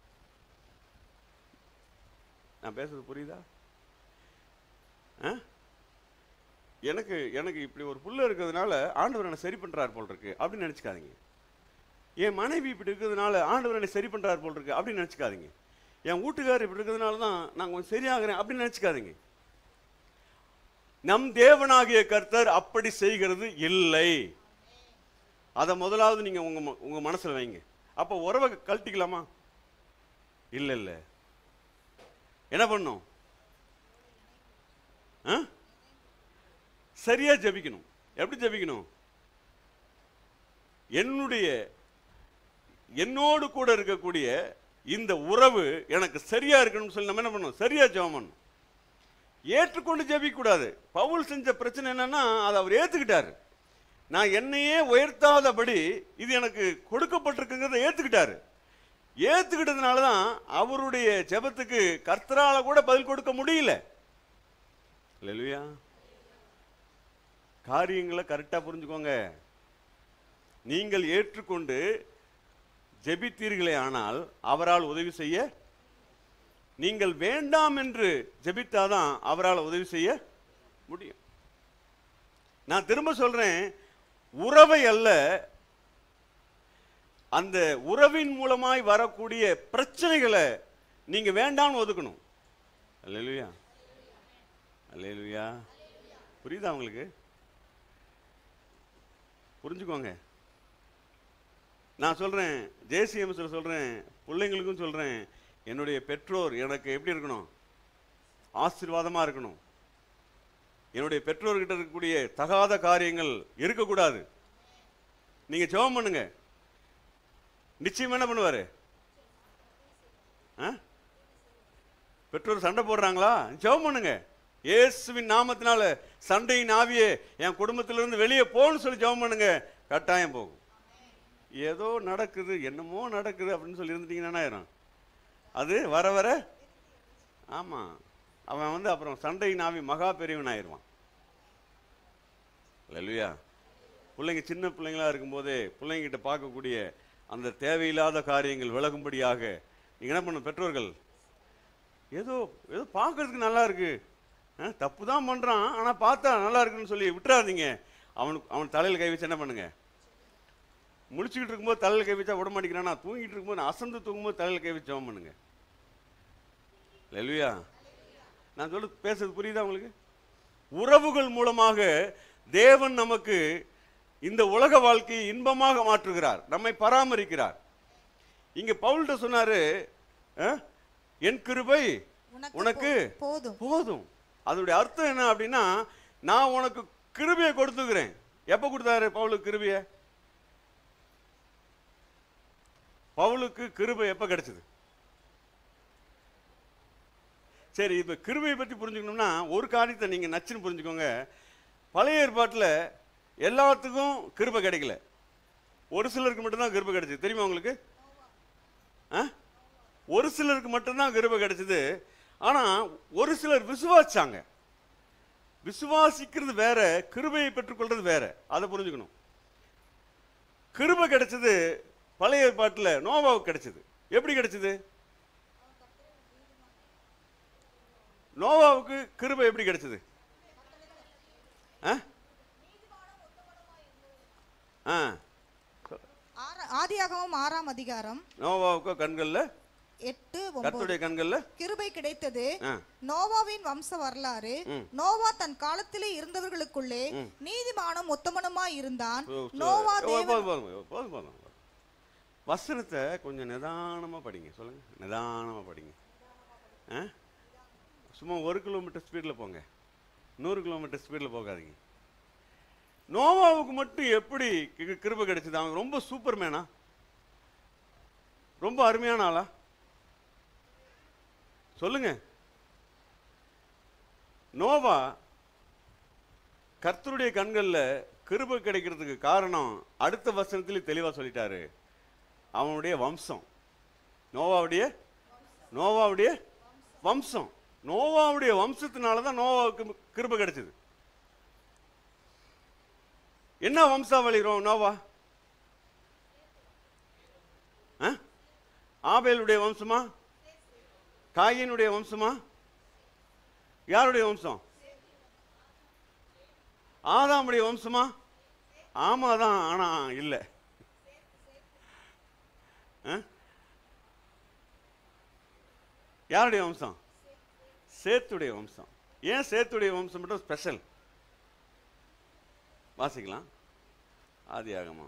நான் பேசுறது புரியுதா ஆ? எனக்கு எனக்கு இப்படி ஒரு புள்ள இருக்கிறதுனால ஆண்டவர் என்னை சரி பண்றார் போல் இருக்கு அப்படின்னு நினைச்சுக்காதீங்க என் மனைவி இப்படி இருக்கிறதுனால ஆண்டவர் என்னை சரி பண்றார் போல் இருக்கு அப்படின்னு நினைச்சுக்காதீங்க என் வீட்டுக்காரர் இப்படி இருக்கிறதுனால தான் நான் கொஞ்சம் சரியாகிறேன் அப்படின்னு நினைச்சுக்காதீங்க நம் தேவனாகிய கர்த்தர் அப்படி செய்கிறது இல்லை அதை முதலாவது நீங்க உங்க ம- உங்க மனசுல வைங்க அப்ப உறவை கழட்டிக்கலாமா இல்ல இல்ல என்ன பண்ணும் ஆ? சரியா ஜெபிக்கணும் எப்படி ஜெபிக்கணும் என்னுடைய என்னோடு கூட இருக்கக்கூடிய இந்த உறவு எனக்கு சரியா இருக்கணும்னு சொல்லி நம்ம என்ன பண்ணணும் சரியா ஜெபம் பண்ணணும் ஏற்றுக்கொண்டு ஜெபிக்க கூடாது பவுல் செஞ்ச பிரச்சனை என்னன்னா அதை அவர் ஏத்துக்கிட்டாரு நான் என்னையே உயர்த்தாதபடி இது எனக்கு கொடுக்கப்பட்டிருக்குங்கிறத ஏத்துக்கிட்டாரு ஏத்துக்கிட்டதுனால தான் அவருடைய ஜெபத்துக்கு கர்த்தரால கூட பதில் கொடுக்க முடியல இல்லையா காரியங்களை கரெக்டா புரிஞ்சுக்கோங்க நீங்கள் ஏற்றுக்கொண்டு ஜெபித்தீர்களே ஆனால் அவரால் உதவி செய்ய நீங்கள் வேண்டாம் என்று ஜெபித்தாதான் அவரால் உதவி செய்ய முடியும் நான் திரும்ப சொல்றேன் உறவை அல்ல அந்த உறவின் மூலமாய் வரக்கூடிய பிரச்சனைகளை நீங்க வேண்டாம்னு ஒதுக்கணும் அல்லேலூயா அல்லேலூயா புரியுதா உங்களுக்கு புரிஞ்சுக்கோங்க நான் சொல்றேன் ஜேசிஎம்ஸ்ல சொல்றேன் பிள்ளைங்களுக்கும் சொல்றேன் என்னுடைய பெற்றோர் எனக்கு எப்படி இருக்கணும் ஆசீர்வாதமா இருக்கணும் என்னுடைய பெற்றோர்கிட்ட இருக்கக்கூடிய தகாத காரியங்கள் இருக்கக்கூடாது நீங்க ஜெபம் பண்ணுங்க நிச்சயம் என்ன பண்ணுவாரு ஆ? பெற்றோர் சண்டை போடுறாங்களா ஜெபம் பண்ணுங்க இயேசுவின் நாமத்தினால சண்டையின் ஆவியே என் குடும்பத்திலிருந்து வெளியே போன்னு சொல்லி ஜெபம் பண்ணுங்க கட்டாயம் போகும் ஏதோ நடக்குது என்னமோ நடக்குது அப்படின்னு சொல்லி இருந்துட்டீங்கன்னா என்ன ஆயிரும் அது வர வர ஆமா அவன் வந்து அப்புறம் சண்டையின் ஆவி மகா பெரியவன் ஆயிடுவான் இல்லையா பிள்ளைங்க சின்ன பிள்ளைங்களா இருக்கும்போதே பிள்ளைங்கிட்ட பார்க்கக்கூடிய அந்த தேவையில்லாத காரியங்கள் விலகும்படியாக நீங்க என்ன பண்ணணும் பெற்றோர்கள் ஏதோ ஏதோ பார்க்கறதுக்கு நல்லா இருக்கு தப்பு தான் பண்றான் ஆனா பார்த்தா நல்லா இருக்குன்னு சொல்லி விட்டுறாதீங்க அவனுக்கு அவன் தலையில கை வச்சு என்ன பண்ணுங்க முழிச்சுக்கிட்டு இருக்கும்போது தலையில கை வச்சா விட மாட்டேங்கிறானா தூங்கிட்டு இருக்கும்போது அசந்து தூங்கும்போது தலையில கை வச்சு ஜெபம் பண்ணுங்க லெல்வியா நான் சொல்ல பேசுறது புரியுதா உங்களுக்கு உறவுகள் மூலமாக தேவன் நமக்கு இந்த உலக வாழ்க்கையை இன்பமாக மாற்றுகிறார் நம்மை பராமரிக்கிறார் இங்க பவுல்கிட்ட சொன்னாரு அஹ், என் கிருபை உனக்கு போ- போதும் போதும் அதோடைய அர்த்தம் என்ன அப்படின்னா நான் உனக்கு கிருபையை கொடுத்துக்கிறேன் எப்ப கொடுத்தாரு பவுலுக்கு கிருபையை பவுலுக்கு கிருபை எப்ப கிடைச்சது சரி இப்ப கிருபையை பத்தி புரிஞ்சுக்கணும்னா ஒரு காரியத்தை நீங்க நச்சுன்னு புரிஞ்சுக்கோங்க பழைய ஏற்பாட்டுல எல்லாத்துக்கும் கிருபை கிடைக்கல ஒரு சிலருக்கு மட்டும்தான் கிருபை கிடைச்சது தெரியுமா உங்களுக்கு ஆ? ஒரு சிலருக்கு மட்டும்தான் கிருபை கிடைச்சது ஆனா ஒரு சிலர் விசுவாசிச்சாங்க விசுவாசிக்கிறது வேற கிருபையை பெற்றுக்கொள்றது வேற அதை புரிஞ்சுக்கணும் கிருபை கிடைச்சது பழைய ஏற்பாட்டுல நோவாவுக்கு கிடைச்சது எப்படி கிடைச்சது நோவாவுக்கு கிருபை எப்படி கிடைச்சது ஆ ஆ ஆற- ஆதியாகமம் ஆறாம் அதிகாரம் நோவாவுக்கு கண்கள்ல எட்டு ஒன்பது கர்த்தருடைய கண்கள்ல கிருபை கிடைத்தது ஆ நோவாவின் வம்ச வரலாறு நோவா தன் காலத்திலே இருந்தவர்களுக்குள்ளே நீதிமானும் உத்தமனுமாய் இருந்தான் ஓ, சரி. நோவா ஓ, தேவன் போதும், போதும், போதும், போதும். வசனத்தை கொஞ்சம் நிதானமா படிங்க சொல்லுங்க நிதானமா படிங்க ஆ? சும்மா ஒரு கிலோமீட்டர் ஸ்பீடில் போங்க நூறு கிலோமீட்டர் ஸ்பீடில் போகாதீங்க நோவாவுக்கு மட்டும் எப்படி கி- கிருபை கிடைச்சது அவன் ரொம்ப சூப்பர்மேனா ரொம்ப அருமையான ஆளா சொல்லுங்க நோவா கர்த்தருடைய கண்கள்ல கிருபை கிடைக்கிறதுக்கு காரணம் அடுத்த வசனத்திலே தெளிவா சொல்லிட்டாரு அவனுடைய வம்சம் நோவாவுடைய நோவாவுடைய வம்சம் நோவாவுடைய வம்சத்தினால தான் நோவாவுக்கு கிருபை கிடைச்சது என்ன வம்சாவளி ரோ- நோவா ஆ? ஆபேலுடைய வம்சமா காயினுடைய வம்சமா யாருடைய வம்சம் ஆதாமுடைய வம்சமா ஆமாதான் ஆனா இல்லை யாருடைய வம்சம் சேத்துடைய வம்சம் ஏன் சேத்துடைய வம்சம் மட்டும் ஸ்பெஷல் வாசிக்கலாம் ஆதி ஆகமா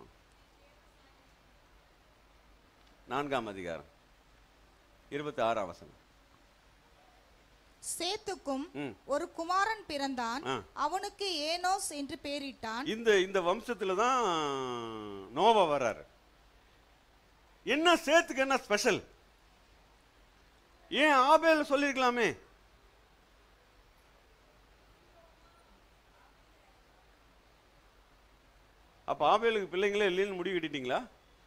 நான்காம் அதிகாரம் இருபத்தி ஆறாம் வசனம் சேத்துக்கும் ம். ஒரு குமாரன் பிறந்தான் ஆ. அவனுக்கு ஏனோஸ் என்று பெயரிட்டான் இந்த இந்த வம்சத்துல தான் நோவா வர்றாரு என்ன சேத்துக்கு என்ன ஸ்பெஷல் ஏன் ஆபேல் சொல்லிருக்கலாமே அப்ப ஆபேலுக்கு பிள்ளைங்களே இல்லைன்னு முடிவு கட்டிட்டீங்களா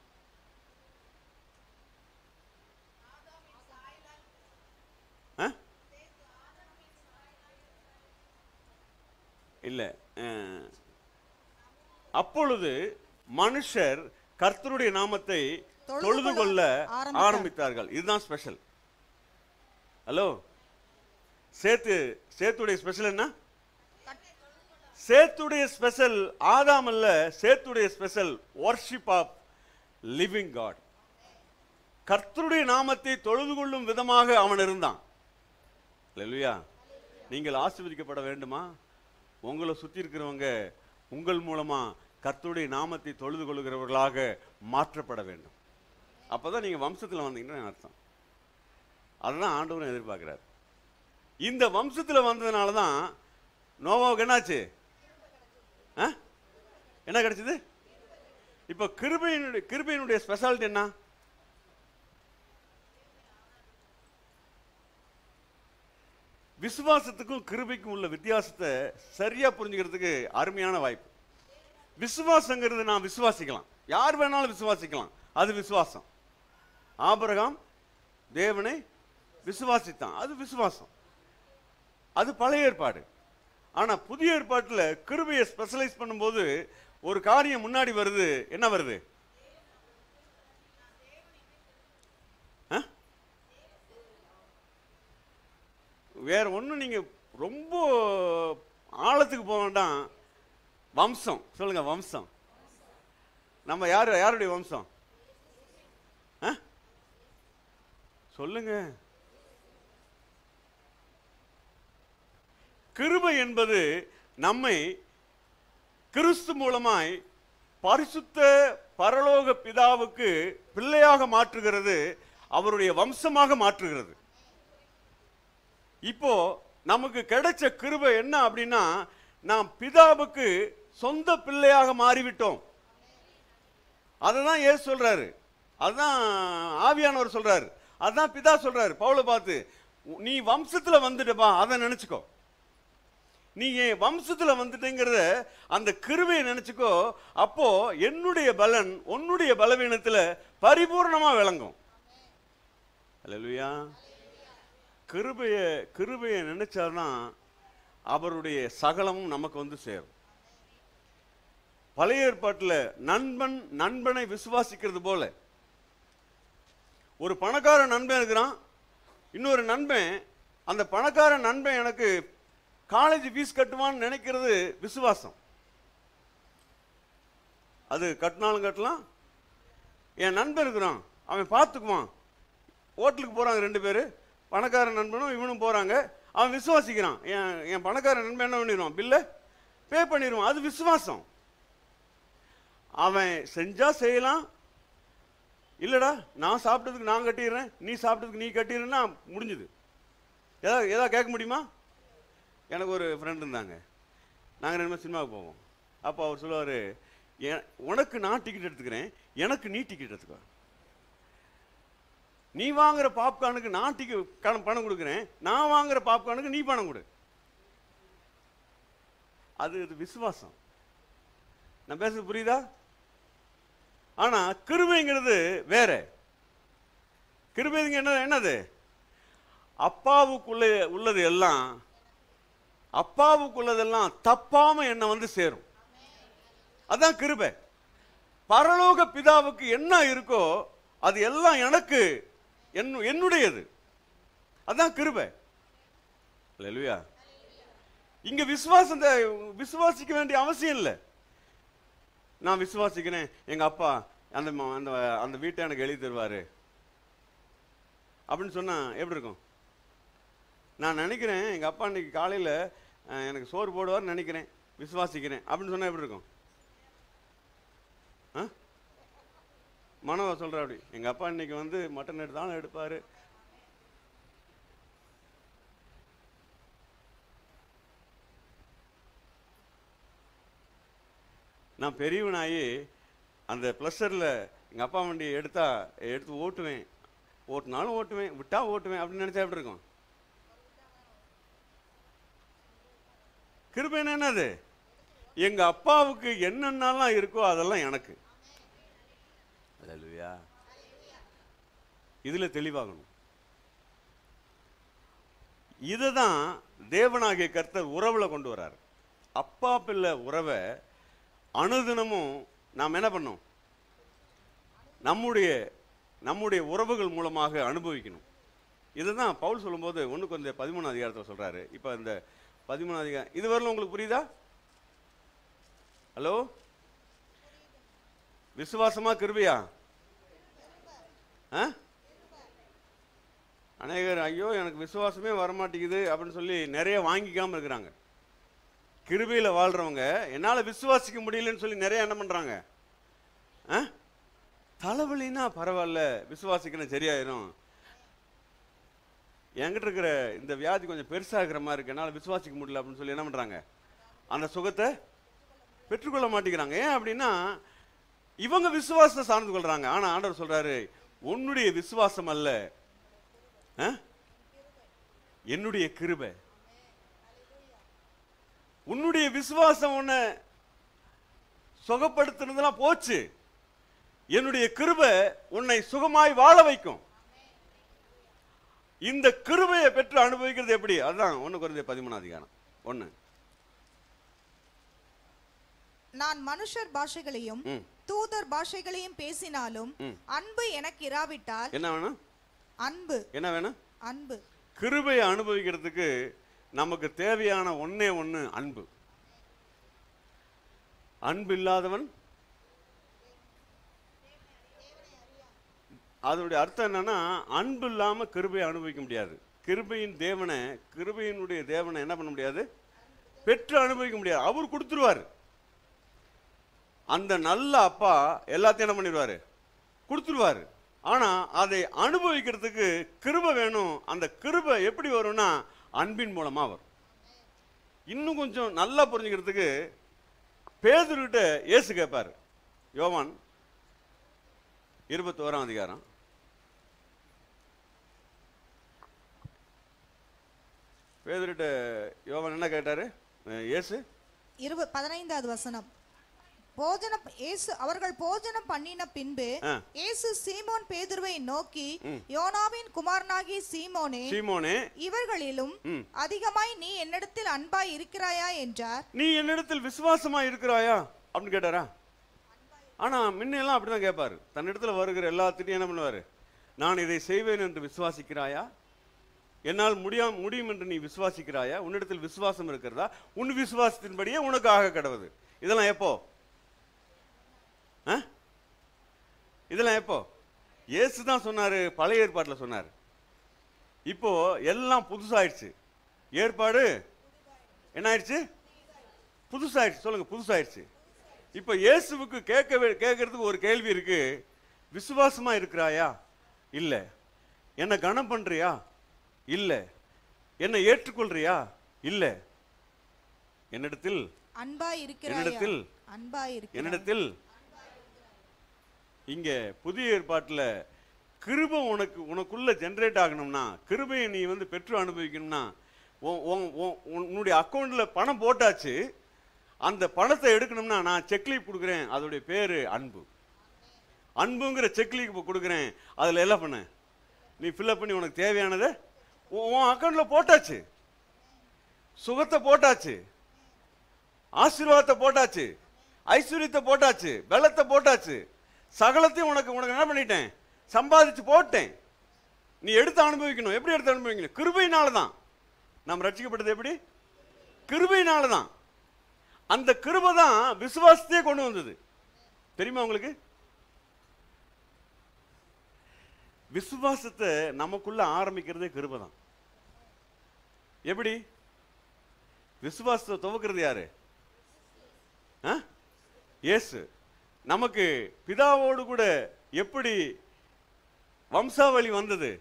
ஆ? இல்ல அஹ், அப்பொழுது மனுஷர் கர்த்தருடைய நாமத்தை தொழுது தொழுது கொள்ள கொள்ள ஆரம்பித்தார். ஆரம்பித்தார்கள் இதுதான் ஸ்பெஷல் ஹலோ சேத்து சேத்துடைய ஸ்பெஷல் என்ன சேத்துடைய ஸ்பெஷல் ஆதாம் அல்ல சேத்துடைய special worship of living God கர்த்தருடைய நாமத்தை தொழுது கொள்ளும் விதமாக அவன் இருந்தான் அல்லேலூயா நீங்கள் ஆசீர்வதிக்கப்பட வேண்டுமா உங்களை சுத்தி இருக்கிறவங்க உங்கள் மூலமா கர்த்தருடைய நாமத்தை தொழுது கொள்ளுகிறவர்களாக மாற்றப்பட வேண்டும் அப்பதான் நீங்க வம்சத்துல வந்தீங்கன்னு அர்த்தம் அதுதான் ஆண்டவரும் எதிர்பார்க்கிறார் இந்த வம்சத்துல வந்ததுனால தான் நோவாவுக்கு என்னாச்சு ஆ? என்ன கிடைச்சது இப்போ கிருபையினுடைய கிருபையினுடைய ஸ்பெஷாலிட்டி என்ன விசுவாசத்துக்கும் கிருபைக்கும் உள்ள வித்தியாசத்தை சரியா புரிஞ்சுக்கிறதுக்கு அருமையான வாய்ப்பு விசுவாசங்கிறது நான் விசுவாசிக்கலாம் யார் வேணாலும் விசுவாசிக்கலாம் அது விசுவாசம் ஆபிரகாம் தேவனை விசுவாசித்தான் அது விசுவாசம் அது பழைய ஏற்பாடு ஆனா புதிய ஏற்பாட்டுல கிருபையை ஸ்பெஷலைஸ் பண்ணும்போது ஒரு காரியம் முன்னாடி வருது என்ன வருது ஆ? வேற ஒண்ணும் நீங்க ரொம்ப ஆழத்துக்கு போக வேண்டாம் வம்சம் சொல்லுங்க வம்சம் நம்ம யாரு யாருடைய வம்சம் ஆ? சொல்லுங்க கிருபை என்பது நம்மை கிறிஸ்து மூலமாய் பரிசுத்த பரலோக பிதாவுக்கு பிள்ளையாக மாற்றுகிறது அவருடைய வம்சமாக மாற்றுகிறது இப்போ நமக்கு கிடைச்ச கிருபை என்ன அப்படின்னா நாம் பிதாவுக்கு சொந்த பிள்ளையாக மாறிவிட்டோம் அதுதான் ஏசு சொல்றாரு அதுதான் ஆவியானவர் சொல்றாரு அதுதான் பிதா சொல்றாரு பவுலை பார்த்து நீ வம்சத்துல வந்துட்டப்பா அதை நினைச்சுக்கோ நீ என் வம்சத்துல வந்துட்டேங்கிறத அந்த கிருபையை நினைச்சுக்கோ அப்போ என்னுடைய பலன் உன்னுடைய பலவீனத்துல பரிபூர்ணமா விளங்கும் அல்லேலூயா கிருபைய கிருபையை நினைச்சாதான் அவருடைய சகலமும் நமக்கு வந்து சேரும் பழைய ஏற்பாட்டுல நண்பன் நண்பனை விசுவாசிக்கிறது போல ஒரு பணக்கார நண்பன் இருக்கிறான் இன்னொரு நண்பன் அந்த பணக்கார நண்பன் எனக்கு காலேஜ் ஃபீஸ் கட்டுவான்னு நினைக்கிறது விசுவாசம் அது கட்டினாலும் கட்டலாம் என் நண்பன் இருக்கிறான் அவன் பார்த்துக்குவான் ஹோட்டலுக்கு போகிறாங்க ரெண்டு பேர் பணக்கார நண்பனும் இவனும் போகிறாங்க அவன் விசுவாசிக்கிறான் என் என் பணக்கார நண்பன் என்ன பண்ணிடுவான் பில்லை பே பண்ணிடுவான் அது விசுவாசம் அவன் செஞ்சா செய்யலாம் இல்லடா நான் சாப்பிட்டதுக்கு நான் கட்டிடுறேன் நீ சாப்பிட்டதுக்கு நீ கட்டிடுறேன்னா முடிஞ்சுது ஏதாவது ஏதாவது கேட்க முடியுமா எனக்கு ஒரு ஃப்ரெண்ட் இருந்தாங்க நாங்கள் ரெண்டு பேரும் சினிமாவுக்கு போவோம் அப்போ அவர் சொல்லுவார் உனக்கு நான் டிக்கெட் எடுத்துக்கிறேன் எனக்கு நீ டிக்கெட் எடுத்துக்கோ நீ வாங்குற பாப்கார்னுக்கு நான் டிக்கெட் பணம் கொடுக்குறேன் நான் வாங்குற பாப்கார்னுக்கு நீ பணம் கொடு அது அது விசுவாசம் நான் பேசுறது புரியுதா ஆனா கிருபைங்கிறது வேற கிருபைங்க என்ன என்னது அப்பாவுக்குள்ள உள்ளது எல்லாம் அப்பாவுக்குள்ளதெல்லாம் தப்பாம என்ன வந்து சேரும் அதான் கிருபை பரலோக பிதாவுக்கு என்ன இருக்கோ அது எல்லாம் எனக்கு என்னு- என்னுடையது அதான் கிருபை இல்லையா இங்க விசுவாசம் தே- விசுவாசிக்க வேண்டிய அவசியம் இல்லை நான் விசுவாசிக்கிறேன் எங்க அப்பா அந்த ம- அந்த அந்த வீட்டை எனக்கு எழுதி தருவாரு அப்படின்னு சொன்னா எப்படி இருக்கும் நான் நினைக்கிறேன் எங்க அப்பா இன்னைக்கு காலையில அஹ், எனக்கு சோறு போடுவார்னு நினைக்கிறேன் விசுவாசிக்கிறேன் அப்படின்னு சொன்னா எப்படி இருக்கும் ஆ? மனோவா சொல்ற அப்படி எங்க அப்பா இன்னைக்கு வந்து மட்டன் எடுத்தாலும் எடுப்பாரு நான் பெரியவனாகி அந்த ப்ளஸரில் எங்கள் அப்பா வண்டியை எடுத்தா எடுத்து ஓட்டுவேன் ஓட்டுனாலும் ஓட்டுவேன் விட்டா ஓட்டுவேன் அப்படின்னு நினச்சா எப்படி இருக்கும் கிருபைன்னா என்னது எங்க அப்பாவுக்கு என்னென்னலாம் இருக்கோ அதெல்லாம் எனக்கு அல்லேலூயா இதுல தெளிவாகணும் இதை தான் தேவனாகிய கர்த்தர் உறவுல கொண்டு வரார் அப்பா பிள்ளை உறவை அனுதினமும் நாம் என்ன பண்ணோம் நம்முடைய நம்முடைய உறவுகள் மூலமாக அனுபவிக்கணும் இதுதான் பவுல் சொல்லும்போது ஒன்று கொஞ்சம் பதிமூணு அதிகாரத்தில் சொல்றாரு இப்போ இந்த பதிமூணு அதிகாரம் இது வரல உங்களுக்கு புரியுதா ஹலோ விசுவாசமா கிருபையா ஆ அநேகர் ஐயோ எனக்கு விசுவாசமே வரமாட்டேங்குது அப்படின்னு சொல்லி நிறைய வாங்கிக்காம இருக்கிறாங்க கிருபையில் வாழ்றவங்க என்னால் விசுவாசிக்க முடியலன்னு சொல்லி நிறைய என்ன பண்ணுறாங்க ஆ தலைவலின்னா பரவாயில்ல விசுவாசிக்கணும் சரியாயிரும் என்கிட்ட இருக்கிற இந்த வியாதி கொஞ்சம் பெருசாக இருக்கிற மாதிரி இருக்கு என்னால் விசுவாசிக்க முடியல அப்படின்னு சொல்லி என்ன பண்ணுறாங்க அந்த சுகத்தை பெற்றுக்கொள்ள மாட்டேங்கிறாங்க ஏன் அப்படின்னா இவங்க விசுவாசத்தை சார்ந்து கொள்றாங்க ஆனா ஆண்டவர் சொல்றாரு உன்னுடைய விசுவாசம் அல்ல ஆ? என்னுடைய கிருபை உன்னுடைய விசுவாசம் உன்னை சுகப்படுத்தினதெல்லாம் போச்சு என்னுடைய கிருபை உன்னை சுகமாய் வாழ வைக்கும் இந்த கிருபையை பெற்று அனுபவிக்கிறது எப்படி அதுதான் ஒண்ணு குறைந்த பதிமூணாம் அதிகாரம் ஒண்ணு நான் மனுஷர் பாஷைகளையும் ம். தூதர் பாஷைகளையும் பேசினாலும் ம். அன்பு எனக்கு இராவிட்டால் என்ன வேணும் அன்பு என்ன வேணும் அன்பு கிருபையை அனுபவிக்கிறதுக்கு நமக்கு தேவையான ஒண்ணே ஒண்ணு அன்பு அன்பு இல்லாதவன் அதனுடைய அர்த்தம் என்னன்னா அன்பு இல்லாம கிருபையை அனுபவிக்க முடியாது கிருபையின் தேவனை கிருபையினுடைய தேவனை என்ன பண்ண முடியாது பெற்று அனுபவிக்க முடியாது அவர் கொடுத்துருவாரு அந்த நல்ல அப்பா எல்லாத்தையும் என்ன பண்ணிடுவாரு கொடுத்துருவாரு ஆனா அதை அனுபவிக்கிறதுக்கு கிருபை வேணும் அந்த கிருபை எப்படி வரும்னா அன்பின் மூலமா வரும் இன்னும் கொஞ்சம் நல்லா புரிஞ்சுக்கிறதுக்கு பேதுருகிட்ட இயேசு கேட்பாரு யோவான் இருபத்தோராம் அதிகாரம் பேதுருகிட்ட யோவான் என்ன கேட்டாரு அஹ் இயேசு இருப பதினைந்தாவது வசனம் போஜனம் இயேசு அவர்கள் போஜனம் பண்ணின பின்பு ஆ. இயேசு சீமோன் பேதுருவை நோக்கி யோனாவின் குமாரனாகிய சீமோனே சீமோனே இவர்களிலும் ம். அதிகமாய் நீ என்னிடத்தில் அன்பாய் இருக்கிறாயா என்றார் நீ என்னிடத்தில் விசுவாசமா இருக்கிறாயா அப்படின்னு கேட்டாரா ஆனா முன்னெல்லாம் அப்படிதான் கேட்பாரு தன்னிடத்துல வருகிற எல்லாத்திட்டையும் என்ன பண்ணுவாரு நான் இதை செய்வேன் என்று விசுவாசிக்கிறாயா என்னால் முடியாம முடியும் என்று நீ விசுவாசிக்கிறாயா உன்னிடத்தில் விசுவாசம் இருக்கிறதா உன் விசுவாசத்தின்படியே உனக்கு ஆக கடவுது இதெல்லாம் எப்போ ஆ? இதெல்லாம் எப்போ இயேசு தான் சொன்னாரு பழைய ஏற்பாட்டில் சொன்னார் இப்போ எல்லாம் புதுசாயிடுச்சு ஏற்பாடு என்ன ஆயிடுச்சு புதுசாயிடுச்சு சொல்லுங்க புதுசாயிடுச்சு இப்போ இயேசுவுக்கு கேட்க வே- கேட்கறதுக்கு ஒரு கேள்வி இருக்கு விசுவாசமா இருக்கிறாயா இல்ல என்ன கனம் பண்றியா இல்ல என்னை ஏற்றுக்கொள்றியா இல்ல என்னிடத்தில் அன்பா இருக்கிறாயா என்னிடத்தில் அன்பா இருக்கிறாயா என்னிடத்தில் இங்க புதிய ஏற்பாட்டுல கிருபை உனக்கு உனக்குள்ள ஜெனரேட் ஆகணும்னா கிருபையை நீ வந்து பெற்று அனுபவிக்கணும்னா உன்- உன்- உன்- உன்னுடைய அக்கௌண்ட்ல பணம் போட்டாச்சு அந்த பணத்தை எடுக்கணும்னா நான் செக்லீப் கொடுக்குறேன் அதோடைய பேரு அன்பு அன்புங்கிற செக்லீப் கொடுக்குறேன் அதுல எல்லாம் பண்ண நீ ஃபில்அப் பண்ணி உனக்கு தேவையானதை உன் உன் அக்கௌண்ட்ல போட்டாச்சு சுகத்தை போட்டாச்சு ஆசீர்வாதத்தை போட்டாச்சு ஐஸ்வர்யத்தை போட்டாச்சு பலத்தை போட்டாச்சு சகலத்தையும் உனக்கு உனக்கு என்ன பண்ணிட்டேன் சம்பாதிச்சு போட்டேன் நீ எடுத்து அனுபவிக்கணும் எப்படி எடுத்து அனுபவிக்கணும் கிருபையினால தான் நாம் ரட்சிக்கப்பட்டது எப்படி கிருபையினால தான் அந்த கிருபை தான் விசுவாசத்தையே கொண்டு வந்தது தெரியுமா உங்களுக்கு விசுவாசத்தை நமக்குள்ள ஆரம்பிக்கிறதே கிருபை தான் எப்படி விசுவாசத்தை துவக்கிறது யாரு ஆ? இயேசு நமக்கு பிதாவோடு கூட எப்படி வம்சாவளி வந்தது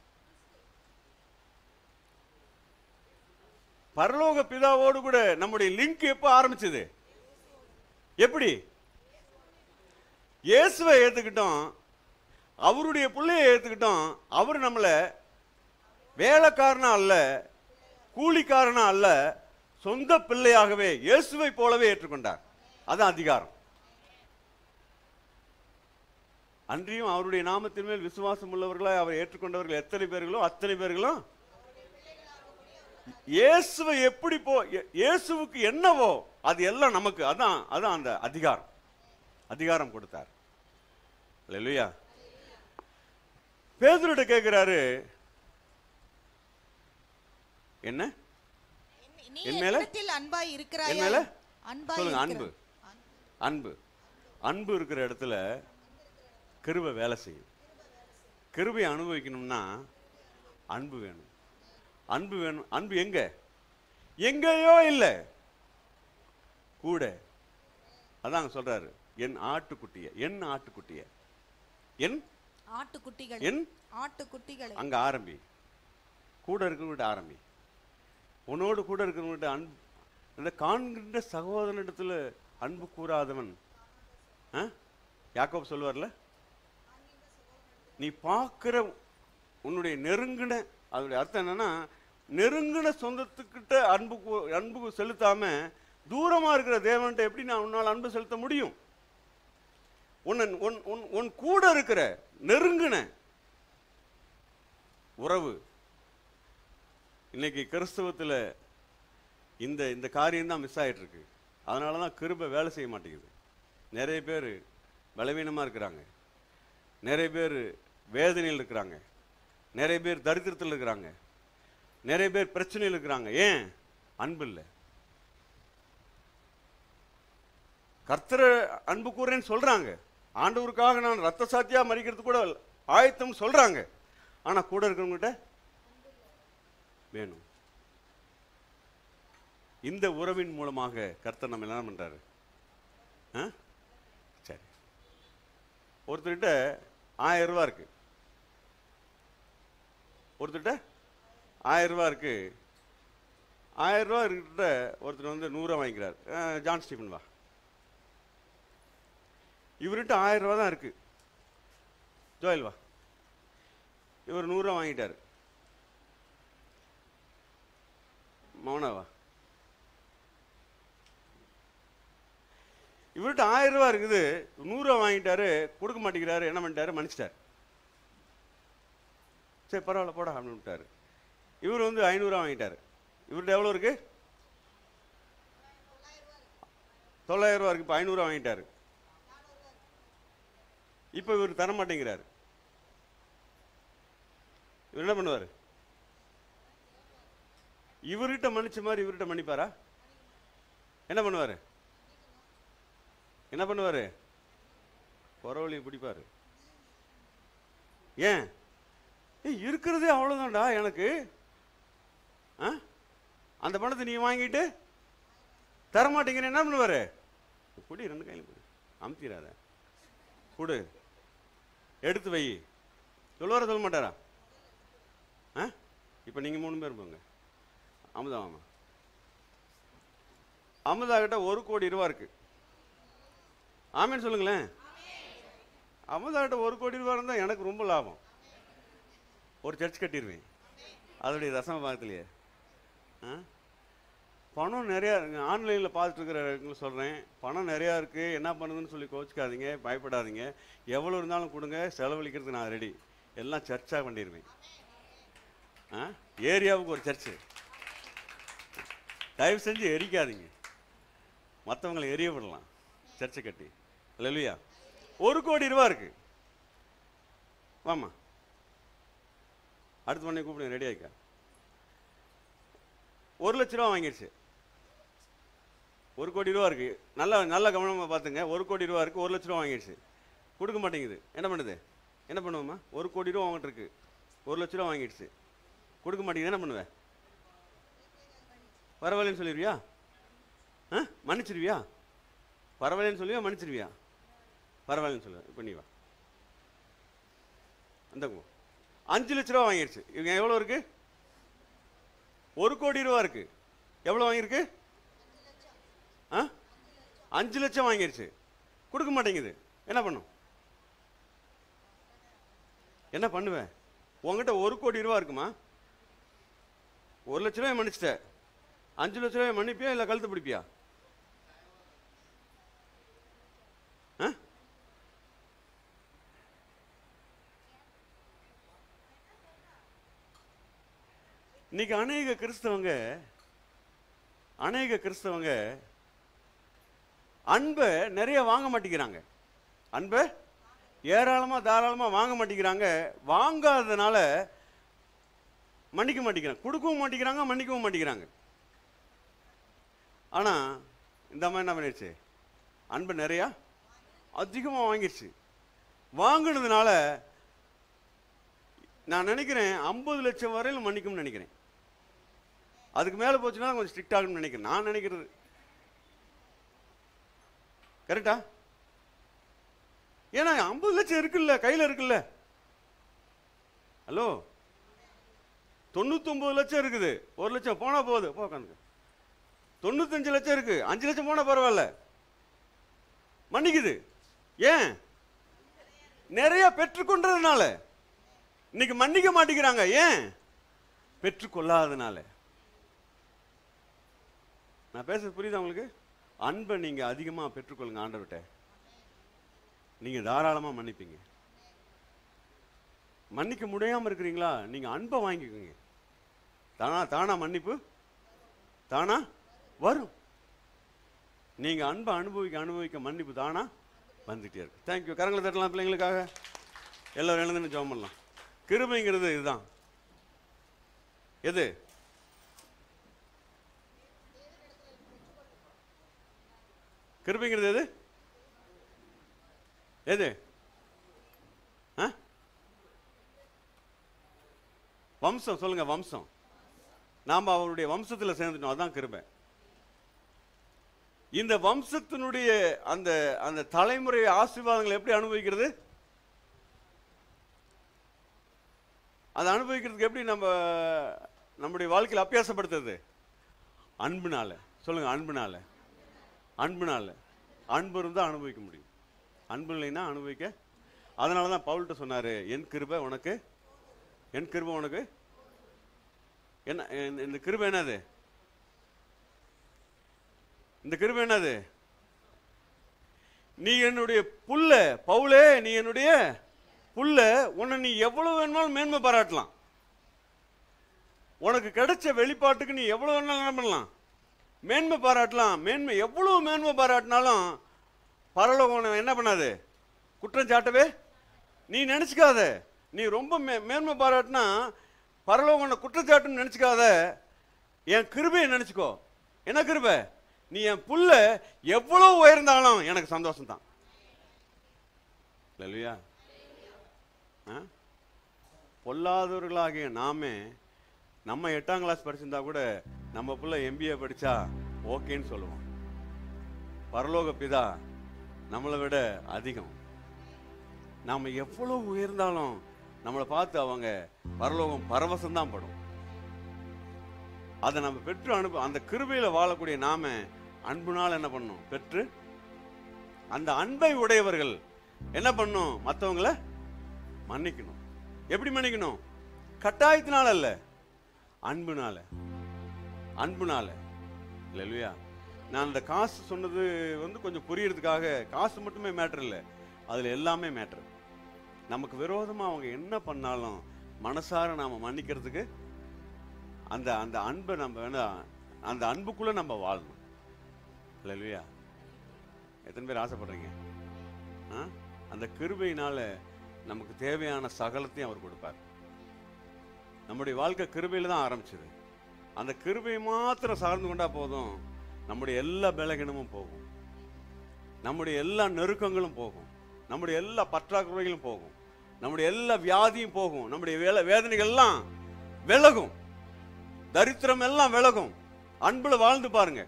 பரலோக பிதாவோடு கூட நம்முடைய லிங்க் எப்போ ஆரம்பிச்சது எப்படி இயேசுவை ஏத்துக்கிட்டோம் அவருடைய பிள்ளைய ஏத்துக்கிட்டோம் அவர் நம்மளை வேலைக்காரனா அல்ல கூலிக்காரனா அல்ல சொந்த பிள்ளையாகவே இயேசுவை போலவே ஏற்றுக்கொண்டார் அதான் அதிகாரம் அன்றியும் அவருடைய நாமத்தின் மேல் விசுவாசம் உள்ளவர்களாய் அவர் ஏற்றுக்கொண்டவர்கள் எத்தனை பேர்களோ அத்தனை பேர்களும் இயேசுவை எப்படி போ இயே- இயேசுவுக்கு என்னவோ அது எல்லாம் நமக்கு அதான் அதான் அந்த அதிகாரம் அதிகாரம் கொடுத்தார் இல்லையா பேதுருட்ட கேட்கிறாரு என்ன நீ என் மேல? என்னிடத்தில் அன்பா இருக்கிறாயா என் மேல? அன்பா சொல்லுங்க அன்பு இருக்கிற- அன்பு அன்பு இருக்கிற இடத்துல கிருபை வேலை செய்யும் கிருபை அனுபவிக்கணும்னா அன்பு வேணும் அன்பு வேணும் அன்பு எங்க எங்கேயோ இல்லை கூட அதாங்க சொல்றாரு என் ஆட்டுக்குட்டிய என் ஆட்டுக்குட்டிய என் ஆட்டுக்குட்டிகள் என் ஆட்டுக்குட்டிகளை அங்க ஆரம்பி கூட இருக்கிறவங்கிட்ட ஆரம்பி உன்னோடு கூட இருக்கிறவங்கிட்ட அன்பு அந்த காண்கின்ற சகோதரனிடத்துல அன்பு கூறாதவன் ஆ? யாக்கோப் சொல்லுவார்ல நீ பார்க்கிற உன்னுடைய நெருங்கின அதோடைய அர்த்தம் என்னன்னா நெருங்கின சொந்தத்துக்கிட்ட அன்பு கூ- அன்பு செலுத்தாம தூரமா இருக்கிற தேவன்கிட்ட எப்படி நான் உன்னால் அன்பு செலுத்த முடியும் உன் உன் உன் உன் கூட இருக்கிற நெருங்கின உறவு இன்னைக்கு கிறிஸ்தவத்துல இந்த இந்த காரியம் தான் மிஸ் ஆயிட்டு இருக்கு அதனால தான் கிருபை வேலை செய்ய மாட்டேங்குது நிறைய பேர் பலவீனமா இருக்கிறாங்க நிறைய பேர் வேதனையில் இருக்கிறாங்க நிறைய பேர் தரித்திரத்தில் இருக்கிறாங்க நிறைய பேர் பிரச்சனையில் இருக்கிறாங்க ஏன் அன்பு இல்லை கர்த்தரை அன்பு கூறேன்னு சொல்றாங்க ஆண்டவருக்காக நான் ரத்த சாத்தியா மறிக்கிறது கூட ஆயத்தம் சொல்றாங்க ஆனா கூட இருக்கிறவங்ககிட்ட வேணும் இந்த உறவின் மூலமாக கர்த்தர் நம்ம என்ன பண்றாரு ஆ? சரி ஒருத்தர்கிட்ட ஆயிரம் ரூபா இருக்கு ஒருத்தர்கிட்ட ஆயிரம் ரூபா இருக்கு ஆயிரம் ரூபா இருக்கிட்ட ஒருத்தர் வந்து நூறுரூவா வாங்கிக்கிறார் அஹ், ஜான் ஸ்டீஃபன் வா இவர்கிட்ட ஆயிரம் ரூபா தான் இருக்கு ஜோயல் வா இவர் நூறுரூவா வாங்கிட்டாரு மௌனா வா இவர்கிட்ட ஆயிரம் ரூபா இருக்குது நூறுரூவா வாங்கிட்டாரு கொடுக்க மாட்டேங்கிறாரு என்ன பண்ணிட்டாரு மன்னிச்சிட்டாரு சரி பரவாயில்ல போடா அப்படின்னு விட்டாரு இவர் வந்து ஐநூறுரூவா வாங்கிட்டாரு இவர்கிட்ட எவ்வளோ இருக்கு தொள்ளாயிரம் ரூபா இருக்கு இப்போ ஐநூறுரூவா வாங்கிட்டாரு இப்போ இவர் தர மாட்டேங்கிறாரு இவர் என்ன பண்ணுவார் இவர்கிட்ட மன்னிச்ச மாதிரி இவர்கிட்ட மன்னிப்பாரா என்ன பண்ணுவாரு என்ன பண்ணுவாரு குறவழியை பிடிப்பாரு ஏன் ஏய் இருக்கிறதே அவ்வளோதான்டா எனக்கு ஆ அந்த பணத்தை நீ வாங்கிட்டு தரமாட்டேங்கிற என்ன பண்ணுவாரு குடி ரெண்டு கையில் கொடு அமுத்திடாத கொடு எடுத்து வை சொல்லுவாரா சொல்ல மாட்டாரா ஆ இப்போ நீங்கள் மூணு பேர் போங்க அமுதா மாமா அமுதா கிட்ட ஒரு கோடி ரூபா இருக்கு ஆமேன்னு சொல்லுங்களேன் அமுதா கிட்ட ஒரு கோடி ரூபா இருந்தால் எனக்கு ரொம்ப லாபம் ஒரு சர்ச் கட்டிடுவேன் அதோடைய தசம பாகத்திலேயே ஆ பணம் நிறையா ஆன்லைனில் பார்த்துட்டு இருக்கிறவங்களுக்கு சொல்கிறேன் பணம் நிறையா இருக்குது என்ன பண்ணுதுன்னு சொல்லி கோச்சிக்காதீங்க பயப்படாதீங்க எவ்வளோ இருந்தாலும் கொடுங்க செலவழிக்கிறதுக்கு நான் ரெடி எல்லாம் சர்ச்சாக பண்ணிடுவேன் ஆ ஏரியாவுக்கு ஒரு சர்ச்சு தயவு செஞ்சு எரிக்காதீங்க மற்றவங்களை எரிய விடலாம் சர்ச்சை கட்டி இல்லையா ஒரு கோடி ரூபா இருக்கு வாம்மா அடுத்த பண்ணி கூப்பிடுங்க ரெடி ஆயிக்கா ஒரு லட்ச ரூபா வாங்கிடுச்சு ஒரு கோடி ரூபா இருக்கு நல்லா நல்லா கவனமாக பார்த்துங்க ஒரு கோடி ரூபா இருக்கு ஒரு லட்ச ரூபா வாங்கிடுச்சு கொடுக்க மாட்டேங்குது என்ன பண்ணுது என்ன பண்ணுவோம்மா ஒரு கோடி ரூபா வாங்கிட்டு இருக்கு ஒரு லட்ச ரூபா வாங்கிடுச்சு கொடுக்க மாட்டேங்குது என்ன பண்ணுவேன் பரவாயில்லன்னு சொல்லிடுவியா ஆ மன்னிச்சிருவியா பரவாயில்லன்னு சொல்லுவியா மன்னிச்சிருவியா பரவாயில்லன்னு சொல்லுவேன் இப்போ நீ வா அந்த போ. அஞ்சு லட்ச ரூபா வாங்கிடுச்சு இவங்க எவ்வளோ இருக்கு ஒரு கோடி ரூபா இருக்கு எவ்வளோ வாங்கியிருக்கு ஆ அஞ்சு லட்சம் வாங்கிருச்சு கொடுக்க மாட்டேங்குது என்ன பண்ணும் என்ன பண்ணுவேன் உங்ககிட்ட ஒரு கோடி ரூபா இருக்குமா ஒரு லட்ச ரூபாய் மன்னிச்சிட்ட அஞ்சு லட்ச ரூபாய் மன்னிப்பியா இல்லை கழுத்து பிடிப்பியா ஆ இன்னைக்கு அநேக கிறிஸ்தவங்க அநேக கிறிஸ்தவங்க அன்பை நிறைய வாங்க மாட்டேங்கிறாங்க அன்பை ஏராளமாக தாராளமாக வாங்க மாட்டேங்கிறாங்க வாங்காததுனால மன்னிக்க மாட்டேங்கிறாங்க கொடுக்கவும் மாட்டேங்கிறாங்க மன்னிக்கவும் மாட்டேங்கிறாங்க ஆனால் இந்த மாதிரி என்ன பண்ணிடுச்சு அன்பை நிறையா அதிகமாக வாங்கிடுச்சு வாங்கினதுனால நான் நினைக்கிறேன் ஐம்பது லட்சம் வரையில் மன்னிக்கும்னு நினைக்கிறேன் அதுக்கு மேலே போச்சுன்னா கொஞ்சம் ஸ்ட்ரிக்ட் ஆகும்னு நினைக்கிறேன் நான் நினைக்கிறது கரெக்டா ஏன்னா ஐம்பது லட்சம் இருக்குல்ல கையில் இருக்குல்ல ஹலோ தொண்ணூத்தொம்பது லட்சம் இருக்குது ஒரு லட்சம் போனா போகுது போ உட்காந்துக்க தொண்ணூத்தஞ்சு லட்சம் இருக்கு அஞ்சு லட்சம் போனா பரவாயில்ல மன்னிக்குது ஏன் நிறைய பெற்றுக்கொண்டதுனால இன்னைக்கு மன்னிக்க மாட்டேங்கிறாங்க ஏன் பெற்றுக்கொள்ளாதனால நான் பேசுறது புரியுதா உங்களுக்கு அன்பை நீங்க அதிகமா பெற்றுக்கொள்ளுங்க ஆண்டவர்கிட்ட நீங்க தாராளமா மன்னிப்பீங்க மன்னிக்க முடியாம இருக்கிறீங்களா நீங்க அன்பை வாங்கிக்கோங்க தானா தானா மன்னிப்பு தானா வரும் நீங்க அன்பை அனுபவிக்க அனுபவிக்க மன்னிப்பு தானா வந்துட்டே இருக்கு தேங்க்யூ கரங்களை தட்டலாம் பிள்ளைங்களுக்காக எல்லாரும் எழுந்துன்னு ஜெபம் பண்ணலாம் கிருபைங்கிறது இதுதான் எது கிருபைங்கிறது எது எது ஆ வம்சம் சொல்லுங்க வம்சம் நாம் அவருடைய வம்சத்தில் சேர்ந்துட்டோம் அதான் கிருபை இந்த வம்சத்தினுடைய அந்த அந்த தலைமுறை ஆசீர்வாதங்களை எப்படி அனுபவிக்கிறது அதை அனுபவிக்கிறதுக்கு எப்படி நம்ம நம்முடைய வாழ்க்கையில் அபியாசப்படுத்துறது அன்புனால சொல்லுங்க அன்புனால அன்புனால அன்பு இருந்தால் அனுபவிக்க முடியும் அன்பு இல்லைன்னா அனுபவிக்க அதனால தான் பவுல்கிட்ட சொன்னாரு என் கிருபை உனக்கு என் கிருபை உனக்கு என்ன இந்த- இந்த கிருபை என்னது இந்த கிருபை என்னது நீ என்னுடைய புல்ல பவுலே நீ என்னுடைய புல்ல உன்னை நீ எவ்வளவு வேணுமாலும் மேன்மை பாராட்டலாம் உனக்கு கிடைச்ச வெளிப்பாட்டுக்கு நீ எவ்வளவு வேணாலும் என்ன பண்ணலாம் மேன்மை பாராட்டலாம் மேன்மை எவ்வளவு மேன்மை பாராட்டினாலும் பரலோகம் உன்னை என்ன பண்ணாது குற்றம் சாட்டவே நீ நினைச்சுக்காத நீ ரொம்ப மே மேன்மை பாராட்டினா பரலோகம் உன்னை குற்றச்சாட்டுன்னு நினைச்சுக்காத என் கிருபையை நினைச்சுக்கோ என்ன கிருபை நீ என் புள்ள எவ்வளவு உயர்ந்தாலும் எனக்கு சந்தோஷம் தான் இல்லையா ஆ? பொல்லாதவர்களாகிய நாமே நம்ம எட்டாம் கிளாஸ் படிச்சிருந்தா கூட நம்ம புள்ள எம்பிஏ படிச்சா ஓகேன்னு சொல்லுவோம் பரலோக பிதா நம்மளை விட அதிகம் நாம எவ்வளவு உயர்ந்தாலும் நம்மளை பார்த்து அவங்க பரலோகம் பரவசம் தான் படும் அதை நம்ம பெற்று அனுப்ப அந்த கிருபையில வாழக்கூடிய நாம அன்புனால் என்ன பண்ணும் பெற்று அந்த அன்பை உடையவர்கள் என்ன பண்ணும் மற்றவங்கள மன்னிக்கணும் எப்படி மன்னிக்கணும் கட்டாயத்தினால அல்ல அன்புனால அன்புனால இல்லையா நான் அந்த காசு சொன்னது வந்து கொஞ்சம் புரியறதுக்காக காசு மட்டுமே மேட்டர் இல்லை அதுல எல்லாமே மேட்டர் நமக்கு விரோதமா அவங்க என்ன பண்ணாலும் மனசார நாம மன்னிக்கிறதுக்கு அந்த அந்த அன்பை நம்ம வேணா அந்த அன்புக்குள்ள நம்ம வாழணும் இல்லையா எத்தனை பேர் ஆசைப்படுறீங்க ஆ? அந்த கிருபையினால நமக்கு தேவையான சகலத்தையும் அவர் கொடுப்பார் நம்முடைய வாழ்க்கை கிருபையில தான் ஆரம்பிச்சது அந்த கிருபையை மாத்திரம் சார்ந்து கொண்டா போதும் நம்முடைய எல்லா பலகீனமும் போகும் நம்முடைய எல்லா நெருக்கங்களும் போகும் நம்முடைய எல்லா பற்றாக்குறைகளும் போகும் நம்முடைய எல்லா வியாதியும் போகும் நம்முடைய வேலை வேதனைகள் எல்லாம் விலகும் தரித்திரம் எல்லாம் விலகும் அன்புல வாழ்ந்து பாருங்க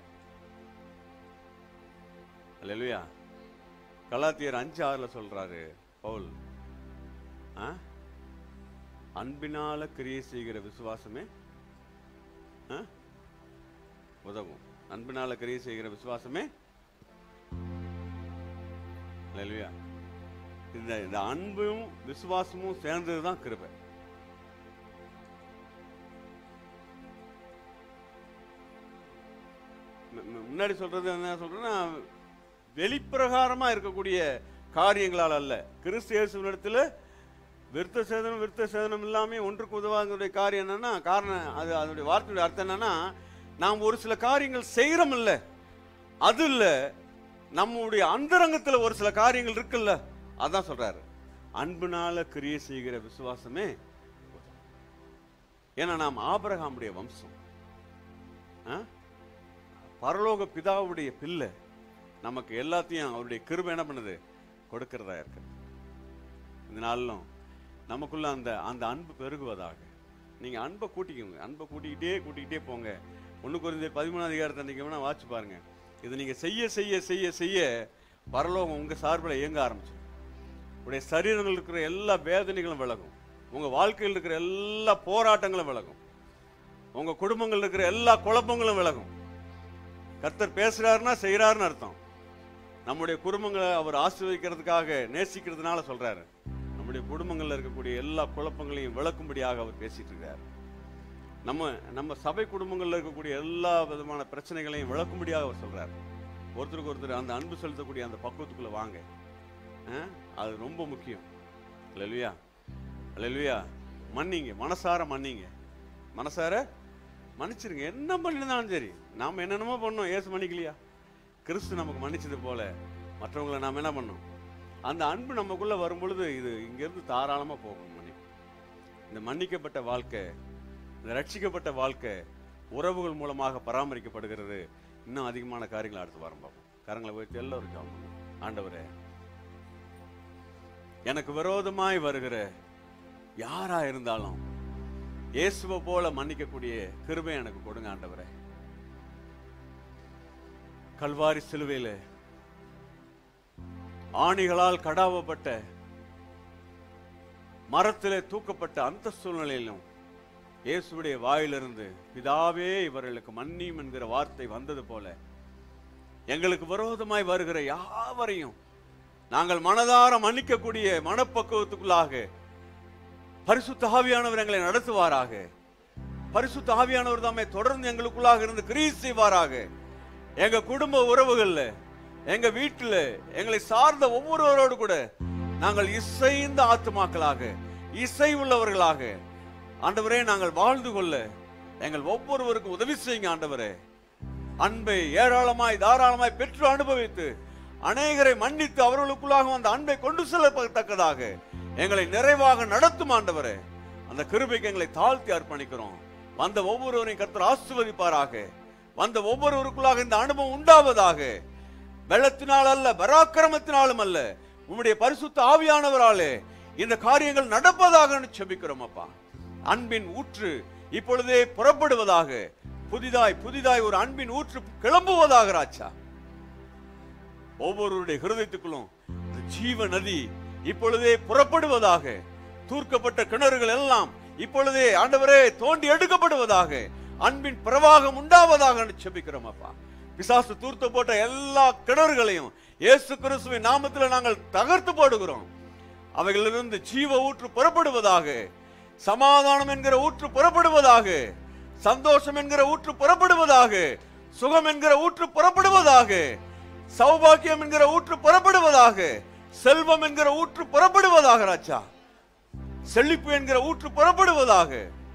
அல்லேலூயா கலாத்தியர் அஞ்சு ஆறுல சொல்றாரு பவுல் ஆ? அன்பினால கிரியை செய்கிற விசுவாசமே ஆ? உதவும் அன்பினால கிரியை செய்கிற விசுவாசமே அல்லேலூயா இந்த இந்த அன்பும் விசுவாசமும் சேர்ந்தது தான் கிருபை மு- மு- முன்னாடி சொல்றது என்ன சொல்றேன்னா வெளிப்பிரகாரமா இருக்கக்கூடிய காரியங்களால் அல்ல கிறிஸ்து இயேசுவினிடத்தில் விருத்த சேதனம் விருத்த சேதனம் இல்லாமல் ஒன்றுக்கு உதவாதனுடைய காரியம் என்னன்னா காரணம் அது அதனுடைய வார்த்தையுடைய அர்த்தம் என்னன்னா நாம் ஒரு சில காரியங்கள் செய்கிறோம் இல்ல அது இல்ல நம்முடைய அந்தரங்கத்தில் ஒரு சில காரியங்கள் இருக்குல்ல அதான் சொல்றாரு அன்புனால கிரியை செய்கிற விசுவாசமே ஏன்னா நாம் ஆபிரகாமுடைய வம்சம் ஆ? பரலோக பிதாவுடைய பிள்ளை நமக்கு எல்லாத்தையும் அவருடைய கிருபை என்ன பண்ணுது கொடுக்கிறதா இருக்கு இந்த நாளிலும் நமக்குள்ள அந்த அந்த அன்பு பெருகுவதாக நீங்க அன்பை கூட்டிக்கோங்க அன்பை கூட்டிக்கிட்டே கூட்டிக்கிட்டே போங்க ஒன்று குறைந்த பதிமூணாம் அதிகாரத்தை நீங்க வேணா வாட்சி பாருங்க இது நீங்க செய்ய செய்ய செய்ய செய்ய பரலோகம் உங்க சார்பில் இயங்க ஆரம்பிச்சிடும் உடைய சரீரங்கள் இருக்கிற எல்லா வேதனைகளும் விலகும் உங்க வாழ்க்கையில் இருக்கிற எல்லா போராட்டங்களும் விலகும் உங்க குடும்பங்கள் இருக்கிற எல்லா குழப்பங்களும் விலகும் கர்த்தர் பேசுறாருன்னா செய்யறாருன்னு அர்த்தம் நம்முடைய குடும்பங்களை அவர் ஆசீர்வதிக்கிறதுக்காக நேசிக்கிறதுனால சொல்றாரு நம்முடைய குடும்பங்கள்ல இருக்கக்கூடிய எல்லா குழப்பங்களையும் விளக்கும்படியாக அவர் பேசிட்டு இருக்காரு நம்ம நம்ம சபை குடும்பங்கள்ல இருக்கக்கூடிய எல்லா விதமான பிரச்சனைகளையும் விளக்கும்படியாக அவர் சொல்றாரு ஒருத்தருக்கு ஒருத்தர் அந்த அன்பு செலுத்தக்கூடிய அந்த பக்குவத்துக்குள்ள வாங்க ஆ? அது ரொம்ப முக்கியம் இல்லையா இல்லையா மன்னிங்க மனசார மன்னிங்க மனசார மன்னிச்சிருங்க என்ன பண்ணிருந்தாலும் சரி நாம என்னென்னமோ பண்ணோம் ஏசு மன்னிக்கலையா கிறிஸ்து நமக்கு மன்னிச்சது போல மற்றவங்களை நாம் என்ன பண்ணோம் அந்த அன்பு நமக்குள்ள வரும் பொழுது இது இங்கிருந்து தாராளமா போகும் மன்னிப்பு இந்த மன்னிக்கப்பட்ட வாழ்க்கை இந்த ரட்சிக்கப்பட்ட வாழ்க்கை உறவுகள் மூலமாக பராமரிக்கப்படுகிறது இன்னும் அதிகமான காரியங்களை அடுத்து வரும் பார்ப்போம் கரங்களை உயர்த்தி எல்லோரும் ஜெபம் பண்ணுவோம். ஆண்டவரே எனக்கு விரோதமாய் வருகிற யாரா இருந்தாலும் இயேசுவை போல மன்னிக்கக்கூடிய கிருபை எனக்கு கொடுங்க ஆண்டவரே கல்வாரி சிலுவையில ஆணிகளால் கடாவப்பட்ட மரத்திலே தூக்கப்பட்ட அந்த சூழ்நிலையிலும் இயேசுடைய வாயிலிருந்து பிதாவே இவர்களுக்கு மன்னியும் என்கிற வார்த்தை வந்தது போல எங்களுக்கு விரோதமாய் வருகிற யாவரையும் நாங்கள் மனதார மன்னிக்கக்கூடிய மனப்பக்குவத்துக்குள்ளாக பரிசுத்த ஆவியானவர் எங்களை நடத்துவாராக பரிசுத்த ஆவியானவர் தாமே தொடர்ந்து எங்களுக்குள்ளாக இருந்து கிரீஸ் செய்வாராக எங்க குடும்ப உறவுகள்ல எங்க வீட்டுல எங்களை சார்ந்த ஒவ்வொருவரோடு கூட நாங்கள் இசைந்த ஆத்துமாக்களாக இசை உள்ளவர்களாக ஆண்டவரே நாங்கள் வாழ்ந்து கொள்ள எங்கள் ஒவ்வொருவருக்கும் உதவி செய்யுங்க ஆண்டவரே அன்பை ஏராளமாய் தாராளமாய் பெற்று அனுபவித்து அநேகரை மன்னித்து அவர்களுக்குள்ளாக அந்த அன்பை கொண்டு செல்லத்தக்கதாக எங்களை நிறைவாக நடத்தும் ஆண்டவரே அந்த கிருபைக்கு எங்களை தாழ்த்தி அர்ப்பணிக்கிறோம் வந்த ஒவ்வொருவரையும் கர்த்தர் ஆசிர்வதிப்பாராக வந்த ஒவ்வொருவருக்குள்ளாக இந்த அனுபவம் உண்டாவதாக வெள்ளத்தினால் அல்ல பராக்கிரமத்தினாலும் அல்ல உம்முடைய பரிசுத்த ஆவியானவராலே இந்த காரியங்கள் நடப்பதாக செபிக்கிறோம் அப்பா அன்பின் ஊற்று இப்பொழுதே புறப்படுவதாக புதிதாய் புதிதாய் ஒரு அன்பின் ஊற்று கிளம்புவதாக ராஜா ஒவ்வொருவருடைய ஹிருதயத்துக்குள்ளும் இந்த ஜீவ நதி இப்பொழுதே புறப்படுவதாக தூர்க்கப்பட்ட கிணறுகள் எல்லாம் இப்பொழுதே ஆண்டவரே தோண்டி எடுக்கப்படுவதாக அன்பின் பிரவாகம் உண்டாவதாக செபிக்கிறோம் அப்பா பிசாசு தூர்த்து போட்ட எல்லா கிணறுகளையும் இயேசு கிறிஸ்துவின் நாமத்தில் நாங்கள் தகர்த்து போடுகிறோம் அவைகளிலிருந்து ஜீவ ஊற்று புறப்படுவதாக சமாதானம் என்கிற ஊற்று புறப்படுவதாக சந்தோஷம் என்கிற ஊற்று புறப்படுவதாக சுகம் என்கிற ஊற்று புறப்படுவதாக சௌபாக்கியம் என்கிற ஊற்று புறப்படுவதாக செல்வம் என்கிற ஊற்று புறப்படுவதாக ராஜா செழிப்பு என்கிற ஊற்று புறப்படுவதாக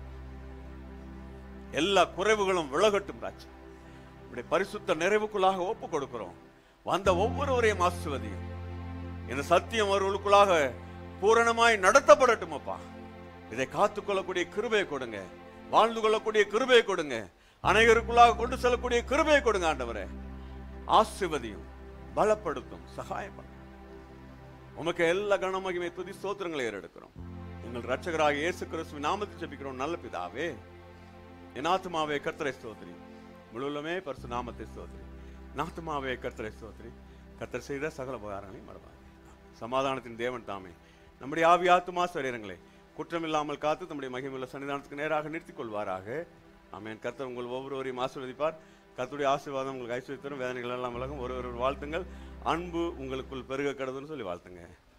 எல்லா குறைவுகளும் விலகட்டும் ராஜா இப்படி பரிசுத்த நிறைவுக்குள்ளாக ஒப்பு கொடுக்கிறோம் வந்த ஒவ்வொருவரையும் ஆசிர்வதியும் இந்த சத்தியம் அவர்களுக்குள்ளாக பூரணமாய் நடத்தப்படட்டும் அப்பா இதை காத்துக்கொள்ளக்கூடிய கிருபையை கொடுங்க வாழ்ந்து கொள்ளக்கூடிய கிருபையை கொடுங்க அனைவருக்குள்ளாக கொண்டு செல்லக்கூடிய கிருபையை கொடுங்க ஆண்டவரே ஆசிர்வதியும் பலப்படுத்தும் சகாயம் பண்ணும் உமக்கு எல்லா கனமகிமை துதி ஸ்தோத்திரங்களை ஏறெடுக்கிறோம் எங்கள் ரட்சகராக இயேசு கிறிஸ்துவின் நாமத்தில் ஜெபிக்கிறோம் நல்ல பிதாவே என் ஆத்துமாவே கர்த்தரை ஸ்தோத்திரி முழுவலுமே பரிசு நாமத்தை ஸ்தோத்திரி நாத்துமாவே கர்த்தரை ஸ்தோத்திரி கர்த்தர் செய்த சகல உபகாரங்களை மறவாங்க சமாதானத்தின் தேவன் தாமே நம்முடைய ஆவி ஆத்துமா சரீரங்களை குற்றமில்லாமல் காத்து நம்முடைய மகிமுள்ள சன்னிதானத்துக்கு நேராக நிறுத்திக் கொள்வாராக ஆமென் கர்த்தர் உங்கள் ஒவ்வொருவரையும் ஆசீர்வதிப்பார் கர்த்தருடைய ஆசீர்வாதம் உங்களுக்கு ஐஸ்வர்யத்தரும் வேதனைகள் எல்லாம் விலகும் ஒரு ஒரு வாழ்த்துங்கள் அன்பு உங்களுக்குள் பெருக கடதுன்னு சொல்லி வாழ்த்துங்க